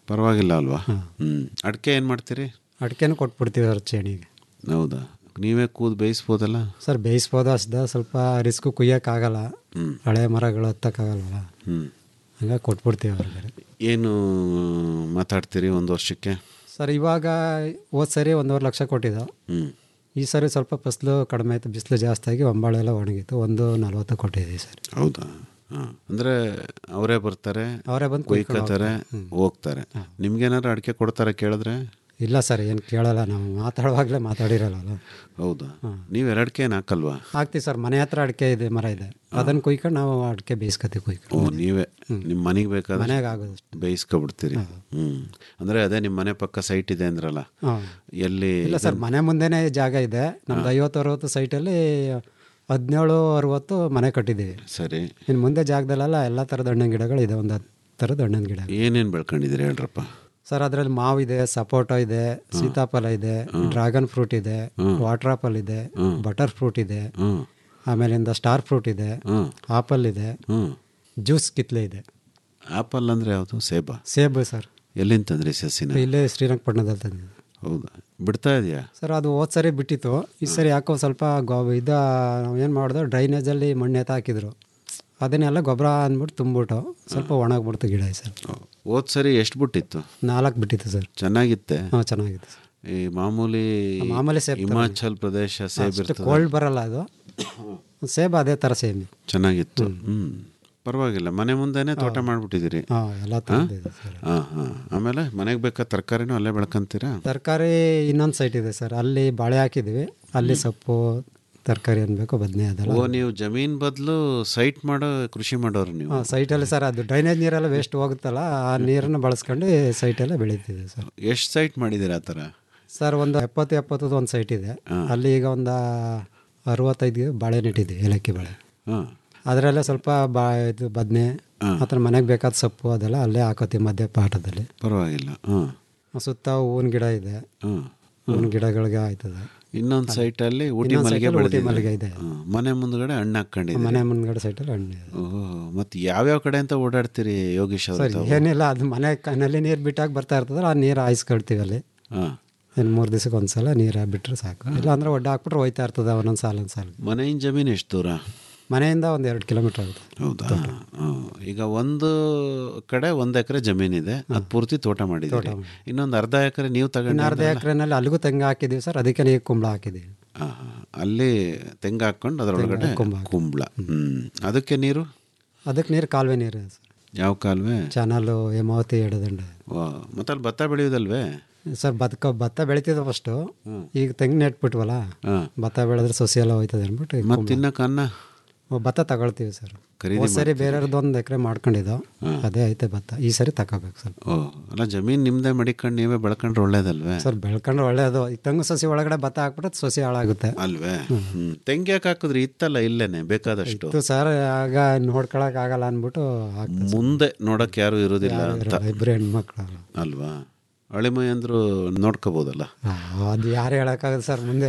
ಪರವಾಗಿಲ್ಲ ಅಲ್ವಾ ಹ್ಞೂ ಅಡಿಕೆ ಏನು ಮಾಡ್ತೀರಿ ಅಡಿಕೆನೂ ಕೊಟ್ಬಿಡ್ತೀವಿ ಸರ್ ಚೇಣಿಗೆ ಹೌದಾ ನೀವೇ ಕೂದು ಬೇಯಿಸ್ಬೋದಲ್ಲ ಸರ್ ಬೇಯಿಸ್ಬೋದು ಅಷ್ಟದ ಸ್ವಲ್ಪ ರಿಸ್ಕು ಕುಯ್ಯೋಕ್ಕಾಗಲ್ಲ ಹಳೆ ಮರಗಳು ಹತ್ತಕ್ಕಾಗಲ್ವಲ್ಲ ಹ್ಞೂ ಹಂಗಾಗಿ ಕೊಟ್ಬಿಡ್ತೀವಿ ಅವ್ರಿಗೆ ಏನು ಮಾತಾಡ್ತೀರಿ ಒಂದು ವರ್ಷಕ್ಕೆ ಸರ್ ಇವಾಗ ಹೋದ ಸರಿ ಒಂದೂವರೆ ಲಕ್ಷ ಕೊಟ್ಟಿದ್ದು ಹ್ಞೂ ಈ ಸರಿ ಸ್ವಲ್ಪ ಫಸಲು ಕಡಿಮೆ ಆಯಿತು ಬಿಸಿಲು ಜಾಸ್ತಿ ಆಗಿ ಒಂಬಾಳೆ ಎಲ್ಲ ಒಣಗಿತ್ತು ಒಂದು ನಲ್ವತ್ತು ಕೊಟ್ಟಿದ್ದೀವಿ ಸರ್ ಹೌದಾ ಹಾಂ ಅಂದರೆ ಅವರೇ ಬರ್ತಾರೆ ಅವರೇ ಬಂದು ಕುಯ್ಕೊಂಡು ಕೊಯ್ಕೋತಾರೆ ಹೋಗ್ತಾರೆ ನಿಮ್ಗೇನಾದ್ರು ಅಡಿಕೆ ಕೊಡ್ತಾರೆ ಕೇಳಿದ್ರೆ ಇಲ್ಲ ಸರ್ ಏನು ಕೇಳಲ್ಲ ನಾವು ಮಾತಾಡುವಾಗಲೇ ಮಾತಾಡಿರಲ್ಲ ಹೌದಾ ನೀವು ಎರಡಕ್ಕೆ ಏನು ಹಾಕಲ್ವಾ ಹಾಕ್ತೀವಿ ಸರ್ ಮನೆ ಹತ್ರ ಅಡಿಕೆ ಇದೆ ಮರ ಇದೆ ಅದನ್ನು ಕುಯ್ಕೊಂಡು ನಾವು ಅಡಿಕೆ ಬೇಯಿಸ್ಕೊತೀವಿ ಕುಯ್ಕೊಂಡು ಓ ನೀವೇ ನಿಮ್ಮ ಮನೆಗೆ ಬೇಕಾದ್ರೆ ಮನೆಗೆ ಆಗೋದು ಬೇಯಿಸ್ಕೊಬಿಡ್ತೀರಿ ಹ್ಞೂ ಅಂದರೆ ಅದೇ ನಿಮ್ಮ ಮನೆ ಪಕ್ಕ ಸೈಟ್ ಇದೆ ಅಂದ್ರಲ್ಲ ಹಾಂ ಎಲ್ಲಿ ಇಲ್ಲ ಸರ್ ಮನೆ ಮುಂದೆನೇ ಜಾಗ ಇದೆ ನಮ್ದು ಐವತ್ತು ಅರವತ್ತು ಸೈಟಲ್ಲಿ ಹದಿನೇಳು ಅರವತ್ತು ಮನೆ ಕಟ್ಟಿದ್ದೀವಿ ಸರಿ ಇನ್ನು ಮುಂದೆ ಜಾಗದಲ್ಲೆಲ್ಲ ಎಲ್ಲ ಥರದ ಹಣ್ಣಿನ ಗಿಡಗಳು ಇದೆ ಒಂದು ಹತ್ತು ಥರದ ಹಣ್ಣಿನ ಗಿಡ ಏನೇನು ಬೆಳ್ಕೊಂಡಿದ್ದೀರಿ ಹೇಳ್ರಪ್ಪ ಸರ್ ಅದರಲ್ಲಿ ಮಾವು ಇದೆ ಸಪೋಟೊ ಇದೆ ಸೀತಾಫಲ ಇದೆ ಡ್ರ್ಯಾಗನ್ ಫ್ರೂಟ್ ಇದೆ ವಾಟರ್ ಆಪಲ್ ಇದೆ ಬಟರ್ ಫ್ರೂಟ್ ಇದೆ ಹ್ಞೂ ಆಮೇಲಿಂದ ಸ್ಟಾರ್ ಫ್ರೂಟ್ ಇದೆ ಹ್ಮ್. ಆಪಲ್ ಇದೆ ಹ್ಞೂ ಜ್ಯೂಸ್ ಕಿತ್ಲೆ ಇದೆ ಆಪಲ್ ಅಂದರೆ ಯಾವುದು ಸೇಬ ಸೇಬು ಸರ್ ಎಲ್ಲಿಂದ ತಂದ್ರಿ ಸಸಿನ ಇಲ್ಲೇ ಶ್ರೀರಂಗಪಟ್ಟಣದಲ್ಲಿ ತಂದಿದ್ದು ಹೌದಾ ಬಿಡ್ತಾ ಇದೆಯಾ ಸರ್ ಅದು ಹೋದ ಸರಿ ಬಿಟ್ಟಿತ್ತು ಈ ಸರಿ ಯಾಕೋ ಸ್ವಲ್ಪ ಗೊ ಇದು ಏನು ಮಾಡಿದ್ರು ಡ್ರೈನೇಜಲ್ಲಿ ಮಣ್ಣು ಎತ್ತ ಹಾಕಿದ್ರು ಅದನ್ನೆಲ್ಲ ಗೊಬ್ಬರ ಅಂದ್ಬಿಟ್ಟು ತುಂಬಿಟ್ಟು ಸ್ವಲ್ಪ ಒಣಗ್ಬಿಡ್ತು ಗಿಡ ಈ ಸರ್ ಹೋದ್ ಸರಿ ಎಷ್ಟು ಬಿಟ್ಟಿತ್ತು ನಾಲ್ಕು ಬಿಟ್ಟಿತ್ತು ಸರ್ ಚೆನ್ನಾಗಿತ್ತೆ ಹಾಂ ಚೆನ್ನಾಗಿದೆ ಸರ್ ಈ ಮಾಮೂಲಿ ಮಾಮೂಲಿ ಸೇಬ್ ತರ ಹಿಮಾಚಲ್ ಪ್ರದೇಶ ಸೇಬ್ ಅಷ್ಟು ಇರ್ತದೆ ಕೋಲ್ಡ್ ಬರಲ್ಲ ಅದು ಸೇಬ್ ಅದೇ ಥರ ಸೇಮ್ ಚೆನ್ನಾಗಿತ್ತು ಹ್ಮ್ ಪರವಾಗಿಲ್ಲ ಮನೆ ಮುಂದೆನೆ ತೋಟ ಮಾಡ್ಬಿಟ್ಟಿದ್ದೀರಿ ಹಾಂ ಎಲ್ಲ ಥರದ್ದು ಸರ್ ಹಾಂ ಹಾಂ ಆಮೇಲೆ ಮನೆಗೆ ಬೇಕಾದ ತರಕಾರಿನೂ ಅಲ್ಲೇ ಬೆಳ್ಕೊಂತೀರಾ ತರಕಾರಿ ಇನ್ನೊಂದು ಸೈಟ್ ಇದೆ ಸರ್ ಅಲ್ಲಿ ಬಾಳೆ ಹಾಕಿದ್ವಿ ಅಲ್ಲಿ ಸೊಪ್ಪು ತರಕಾರಿ ಅನ್ಬೇಕು ಬದನೆ ಅದೆಲ್ಲ ಓ ನೀವು ಜಮೀನ್ ಬದಲು ಸೈಟ್ ಮಾಡೋ ಕೃಷಿ ಮಾಡೋರು ನೀವು ಹಾಂ ಸೈಟಲ್ಲಿ ಸರ್ ಅದು ಡ್ರೈನೇಜ್ ನೀರೆಲ್ಲ ವೇಸ್ಟ್ ಹೋಗುತ್ತಲ್ಲ ಆ ನೀರನ್ನು ಬಳಸ್ಕೊಂಡು ಸೈಟೆಲ್ಲ ಬೆಳೀತಿದೆ ಸರ್ ಎಷ್ಟು ಸೈಟ್ ಮಾಡಿದ್ದೀರಾ ಆ ಥರ ಸರ್ ಒಂದು ಎಪ್ಪತ್ತು ಎಪ್ಪತ್ತದು ಒಂದು ಸೈಟ್ ಇದೆ ಅಲ್ಲಿ ಈಗ ಒಂದು ಅರವತ್ತೈದು ಬಾಳೆ ನೆಟ್ಟಿದ್ವಿ ಏಲಕ್ಕಿ ಬಾಳೆ ಹಾಂ ಅದರಲ್ಲೇ ಸ್ವಲ್ಪ ಬಾ ಇದು ಬದನೆ ಮತ್ತು ಮನೆಗೆ ಬೇಕಾದ ಸೊಪ್ಪು ಅದೆಲ್ಲ ಅಲ್ಲೇ ಹಾಕೋತೀವಿ ಮಧ್ಯ ಪಾಠದಲ್ಲಿ ಪರವಾಗಿಲ್ಲ ಹಾಂ ಸುತ್ತ ಹೂವಿನ ಗಿಡ ಇದೆ ಹಾಂ ಹೂವಿನ ಗಿಡಗಳಿಗೆ ಆಯ್ತದೆ ಇನ್ನೊಂದು ಸೈಟಲ್ಲಿ ಊಟಿ ಇನ್ನೊಂದ್ ಮಲ್ಲಿಗೆ site ಅಲ್ಲಿ ಊಟಿ ಬೆಳೆದಿದ್ದೀರಿ. ಮಲ್ಲಿಗೆ ಇದೆ. ಹ್ಮ್. ಮನೆ ಮುಂದ್ಗಡೆ ಹಣ್ಣು ಹಾಕೊಂಡಿದ್ದೀರಿ ಮನೆ ಮುಂದ್ಗಡೆ ಸೈಟಲ್ಲಿ ಹಣ್ಣು ಇದೆ ಓಹೋ ಮತ್ತೆ ಯಾವ್ಯಾವ ಕಡೆ ಅಂತ ಓಡಾಡ್ತೀರಿ ಯೋಗೀಶ್ ಅವ್ರ ಸರ್ ಏನಿಲ್ಲ ಅದು ಮನೆ ನಲ್ಲಿ ನೀರು ಬಿಟ್ಟಾಗ ಬರ್ತಾ ಇರ್ತದಲ್ಲ ಆ ನೀರು ಹಾಯಿಸ್ಕೊಳ್ತೀವಿ ಅಲ್ಲಿ ಹಾಂ ಇನ್ನು ಮೂರು ದಿವಸಕ್ಕೆ ಒಂದ್ಸಲ ನೀರು ಬಿಟ್ಟರೆ ಸಾಕು ಇಲ್ಲ ಅಂದ್ರೆ ಒಡ್ಡ ಹಾಕ್ಬಿಟ್ರೆ ಹೋಯ್ತಾ ಇರ್ತದೆ ಒಂದೊಂದು ಸಾಲ ಒಂದು ಸಾಲ ಮನೆಯಿಂದ ಜಮೀನು ಎಷ್ಟು ದೂರ ಮನೆಯಿಂದ ಒಂದು ಎರಡು ಕಿಲೋಮೀಟ್ರ್ ಆಗುತ್ತೆ ಹೌದಾ ಹ್ಮ್. ಈಗ ಒಂದು ಕಡೆ ಒಂದು ಎಕರೆ ಜಮೀನಿದೆ ಅದು ಪೂರ್ತಿ ತೋಟ ಮಾಡಿದ್ದೀರಿ ಇನ್ನೊಂದು ಅರ್ಧ ಎಕರೆ ನೀವು ಇನ್ನು ತಗೊಂಡು ಅರ್ಧ ಎಕರೆನಲ್ಲಿ ಅಲ್ಲಿಗೂ ತೆಂಗು ಹಾಕಿದ್ದೀವಿ ಸರ್ ಅದಕ್ಕೆ ಈಗ ಕುಂಬಳ ಹಾಕಿದ್ದೀವಿ ಅಲ್ಲಿ ತೆಂಗ ಹಾಕೊಂಡು ಅದರೊಳಗಡೆ ಕುಂಬಳ. ಕುಂಬಳ ಹ್ಮ್ ಅದಕ್ಕೆ ನೀರು ಅದಕ್ಕೆ ನೀರು ಕಾಲುವೆ ನೀರು ಸರ್ ಯಾವ ಕಾಲುವೆ ಚಾನಲ್ಲು ಹೇಮಾವತಿ ಎಡದಂಡ ವಾ ಮತ್ತೆ ಅಲ್ಲಿ ಭತ್ತ ಬೆಳೆಯೋದಲ್ವೇ ಸರ್ ಭತ್ತ ಭತ್ತ ಬೆಳಿತಿದ್ದ ಫಸ್ಟು ಈಗ ತೆಂಗು ನೆಟ್ಬಿಟ್ವಲ್ಲ ಹಾಂ ಭತ್ತ ಬೆಳೆದ್ರೆ ಸೊಸೆ ಎಲ್ಲ ಹೋಯ್ತದೆ ಅಂದ್ಬಿಟ್ಟು ಈಗ ಮತ್ತೆ ತಿನ್ನಕ್ಕೆ ಅನ್ನ ಓ, ಭತ್ತ ತಗೊಳ್ತೀವಿ ಸರ್ ಖರೀದಿ ಹೋದ್ ಸರಿ ಬೇರೆಯವ್ರದ್ದು ಒಂದು ಎಕರೆ ಮಾಡ್ಕೊಂಡಿದ್ದು ಅದೇ ಐತೆ ಭತ್ತ ಈ ಸರಿ ತಗೋಬೇಕು ಸರ್ ಓ ಅಲ್ಲ ಜಮೀನು ನಿಮ್ಮದೇ ಮಡಿಕೊಂಡು ನೀವೇ ಬೆಳ್ಕೊಂಡ್ರೆ ಒಳ್ಳೇದಲ್ವೇ ಸರ್ ಬೆಳ್ಕೊಂಡ್ರೆ ಒಳ್ಳೇದು ಈ ತೆಂಗು ಸಸಿ ಒಳಗಡೆ ಭತ್ತ ಹಾಕ್ಬಿಟ್ರೆ ಸಸಿ ಹಾಳಾಗುತ್ತೆ ಅಲ್ವೇ ಹ್ಮ್ ತೆಂಗ್ ಯಾಕೆ ಹಾಕಿದ್ರಿ ಇತ್ತಲ್ಲ ಇಲ್ಲೇನೆ ಬೇಕಾದಷ್ಟು ಇತ್ತು ಸರ್ ಆಗ ನೋಡ್ಕೊಳಕ್ ಆಗಲ್ಲ ಅಂದ್ಬಿಟ್ಟು ಹಾಕ್ತೀವಿ ಮುಂದೆ ನೋಡಕ್ ಯಾರು ಇರೋದಿಲ್ಲ ಅಂತ ಇಬ್ಬರು ಹೆಣ್ಮಕ್ಳು ಅಲ್ವಾ ಅಳಿಮೈ ಅಂದ್ರು ನೋಡ್ಕೋಬೋದಲ್ಲ ಅದು ಯಾರು ಹೇಳೋಕ್ಕಾಗತ್ತೆ ಸರ್ ಮುಂದೆ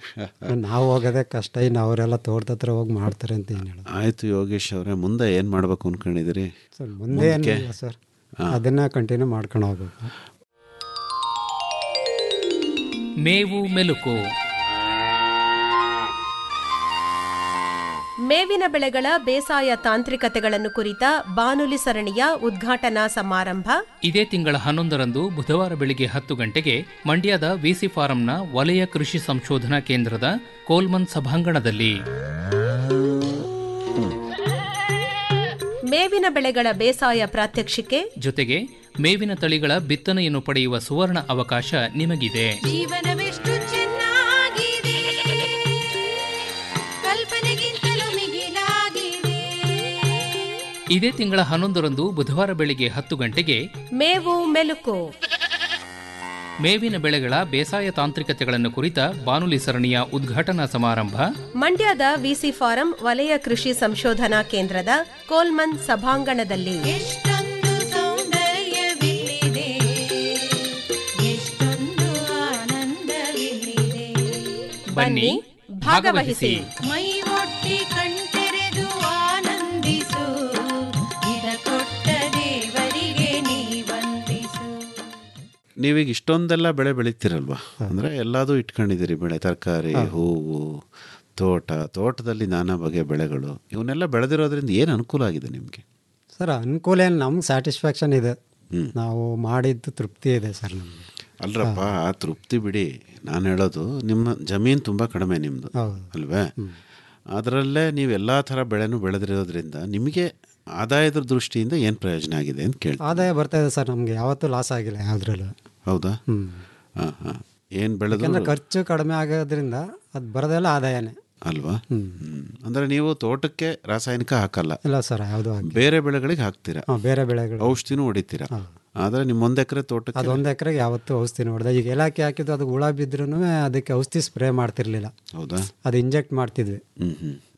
ನಾವು ಹೋಗೋದೇ ಕಷ್ಟ ಇನ್ನು ಅವರೆಲ್ಲ ತೋಟದ ಹತ್ರ ಹೋಗಿ ಮಾಡ್ತಾರೆ ಅಂತ ಏನು ಹೇಳೋದು ಆಯ್ತು ಯೋಗೇಶ್ ಅವರೇ ಮುಂದೆ ಏನ್ ಮಾಡ್ಬೇಕು ಅನ್ಕೊಂಡಿದಿರಿ ಸರ್ ಮುಂದೆ ಏನಿಲ್ಲ ಸರ್ ಅದನ್ನ ಕಂಟಿನ್ಯೂ ಮಾಡ್ಕೊಂಡು ಹೋಗ್ಬೇಕು ಮೇವು ಮೆಲುಕು ಮೇವಿನ ಬೆಳೆಗಳ ಬೇಸಾಯ ತಾಂತ್ರಿಕತೆಗಳನ್ನು ಕುರಿತ ಬಾನುಲಿ ಸರಣಿಯ ಉದ್ಘಾಟನಾ ಸಮಾರಂಭ ಇದೇ ತಿಂಗಳ ಹನ್ನೊಂದರಂದು ಬುಧವಾರ ಬೆಳಿಗ್ಗೆ ಹತ್ತು ಗಂಟೆಗೆ ಮಂಡ್ಯದ ವಿಸಿ ಫಾರಂನ ವಲಯ ಕೃಷಿ ಸಂಶೋಧನಾ ಕೇಂದ್ರದ ಕೋಲ್ಮನ್ ಸಭಾಂಗಣದಲ್ಲಿ ಮೇವಿನ ಬೆಳೆಗಳ ಬೇಸಾಯ ಪ್ರಾತ್ಯಕ್ಷಿಕೆ ಜೊತೆಗೆ ಮೇವಿನ ತಳಿಗಳ ಬಿತ್ತನೆಯನ್ನು ಪಡೆಯುವ ಸುವರ್ಣ ಅವಕಾಶ ನಿಮಗಿದೆ ಜೀವನವೆಷ್ಟು ಚೆನ್ನಾಗಿದೆ ಕಲ್ಪನೆಗಿಂತಲೂ ಮಿಗಿಲಾಗಿದೆ ಇದೇ ತಿಂಗಳ ಹನ್ನೊಂದರಂದು ಬುಧವಾರ ಬೆಳಿಗ್ಗೆ ಹತ್ತು ಗಂಟೆಗೆ ಮೇವು ಮೆಲುಕು ಮೇವಿನ ಬೆಳೆಗಳ ಬೇಸಾಯ ತಾಂತ್ರಿಕತೆಗಳನ್ನು ಕುರಿತ ಬಾನುಲಿ ಸರಣಿಯ ಉದ್ಘಾಟನಾ ಸಮಾರಂಭ ಮಂಡ್ಯದ ವಿಸಿ ಫಾರಂ ವಲಯ ಕೃಷಿ ಸಂಶೋಧನಾ ಕೇಂದ್ರದ ಕೋಲ್ಮನ್ ಸಭಾಂಗಣದಲ್ಲಿ ಎಷ್ಟೊಂದು ಸೌಂದರ್ಯವಿಲ್ಲಿದೆ ಎಷ್ಟೊಂದು ಆನಂದವಿಲ್ಲಿದೆ ಬನ್ನಿ ಭಾಗವಹಿಸಿ ಮೈ ಒಟ್ಟಿ ಕಣ್ತೆರೆದು ಆನಂದಿಸು ಇದ ಕೊಟ್ಟ ದೇವರಿಗೆ ನೀ ವಂದಿಸು ನೀವೀಗ ಇಷ್ಟೊಂದೆಲ್ಲ ಬೆಳೆ ಬೆಳಿತೀರಲ್ವಾ ಅಂದರೆ ಎಲ್ಲದೂ ಇಟ್ಕೊಂಡಿದ್ದೀರಿ ಬೆಳೆ ತರಕಾರಿ ಹೂವು ತೋಟ ತೋಟದಲ್ಲಿ ನಾನಾ ಬಗೆಯ ಬೆಳೆಗಳು ಇವನ್ನೆಲ್ಲ ಬೆಳೆದಿರೋದ್ರಿಂದ ಏನು ಅನುಕೂಲ ಆಗಿದೆ ನಿಮಗೆ ಸರ್ ಅನುಕೂಲ ಏನು ನಮ್ಗೆ ಸ್ಯಾಟಿಸ್ಫ್ಯಾಕ್ಷನ್ ಇದೆ ನಾವು ಮಾಡಿದ್ದು ತೃಪ್ತಿ ಇದೆ ಸರ್ ನಮಗೆ ಅಲ್ರಪ್ಪ ಆ ತೃಪ್ತಿ ಬಿಡಿ ನಾನು ಹೇಳೋದು ನಿಮ್ಮ ಜಮೀನು ತುಂಬ ಕಡಿಮೆ ನಿಮ್ಮದು ಹೌದು. ಅಲ್ವೇ ಅದರಲ್ಲೇ ನೀವು ಎಲ್ಲ ಥರ ಬೆಳೆನೂ ಬೆಳೆದಿರೋದ್ರಿಂದ ನಿಮಗೆ ಆದಾಯದ ದೃಷ್ಟಿಯಿಂದ ಏನು ಪ್ರಯೋಜನ ಆಗಿದೆ ಅಂತ ಕೇಳಿ ಆದಾಯ ಬರ್ತಾ ಇದೆ ಸರ್ ನಮಗೆ ಯಾವತ್ತೂ ಲಾಸ್ ಆಗಿಲ್ಲ ಯಾವುದ್ರಲ್ಲೂ ಹೌದಾ ಹ್ಞೂ ಹಾಂ ಹಾಂ ಏನು ಬೆಳೆದ್ರು ಯಾಕಂದ್ರೆ ಖರ್ಚು ಕಡಿಮೆ ಆಗೋದ್ರಿಂದ ಅದು ಬರೋದೆಲ್ಲ ಆದಾಯನೇ ಅಲ್ವಾ ಹ್ಮ್. ಅಂದ್ರೆ ನೀವು ತೋಟಕ್ಕೆ ರಾಸಾಯನಿಕ ಹಾಕಲ್ಲ ಇಲ್ಲ ಸರ್ ಯಾವುದು ಆಗಿ ಬೇರೆ ಬೆಳೆಗಳಿಗೆ ಹಾಕ್ತೀರಾ ಹಾಂ ಬೇರೆ ಬೆಳೆಗಳು ಔಷಧಿನೂ ಹೊಡಿತೀರಾ ಆದರೆ ನಿಮ್ಮ ಒಂದ್ ಎಕರೆ ತೋಟಕ್ಕೆ ಅದೊಂದು ಎಕರೆಗೆ ಯಾವತ್ತೂ ಔಷಧಿ ನೋಡಿದೆ ಈಗ ಏಲಕ್ಕಿ ಹಾಕಿದ್ದು ಅದು ಹುಳ ಬಿದ್ರೂ ಅದಕ್ಕೆ ಔಷಧಿ ಸ್ಪ್ರೇ ಮಾಡ್ತಿರ್ಲಿಲ್ಲ ಹೌದಾ ಅದು ಇಂಜೆಕ್ಟ್ ಮಾಡ್ತಿದ್ವಿ ಹ್ಮ್ ಹ್ಮ್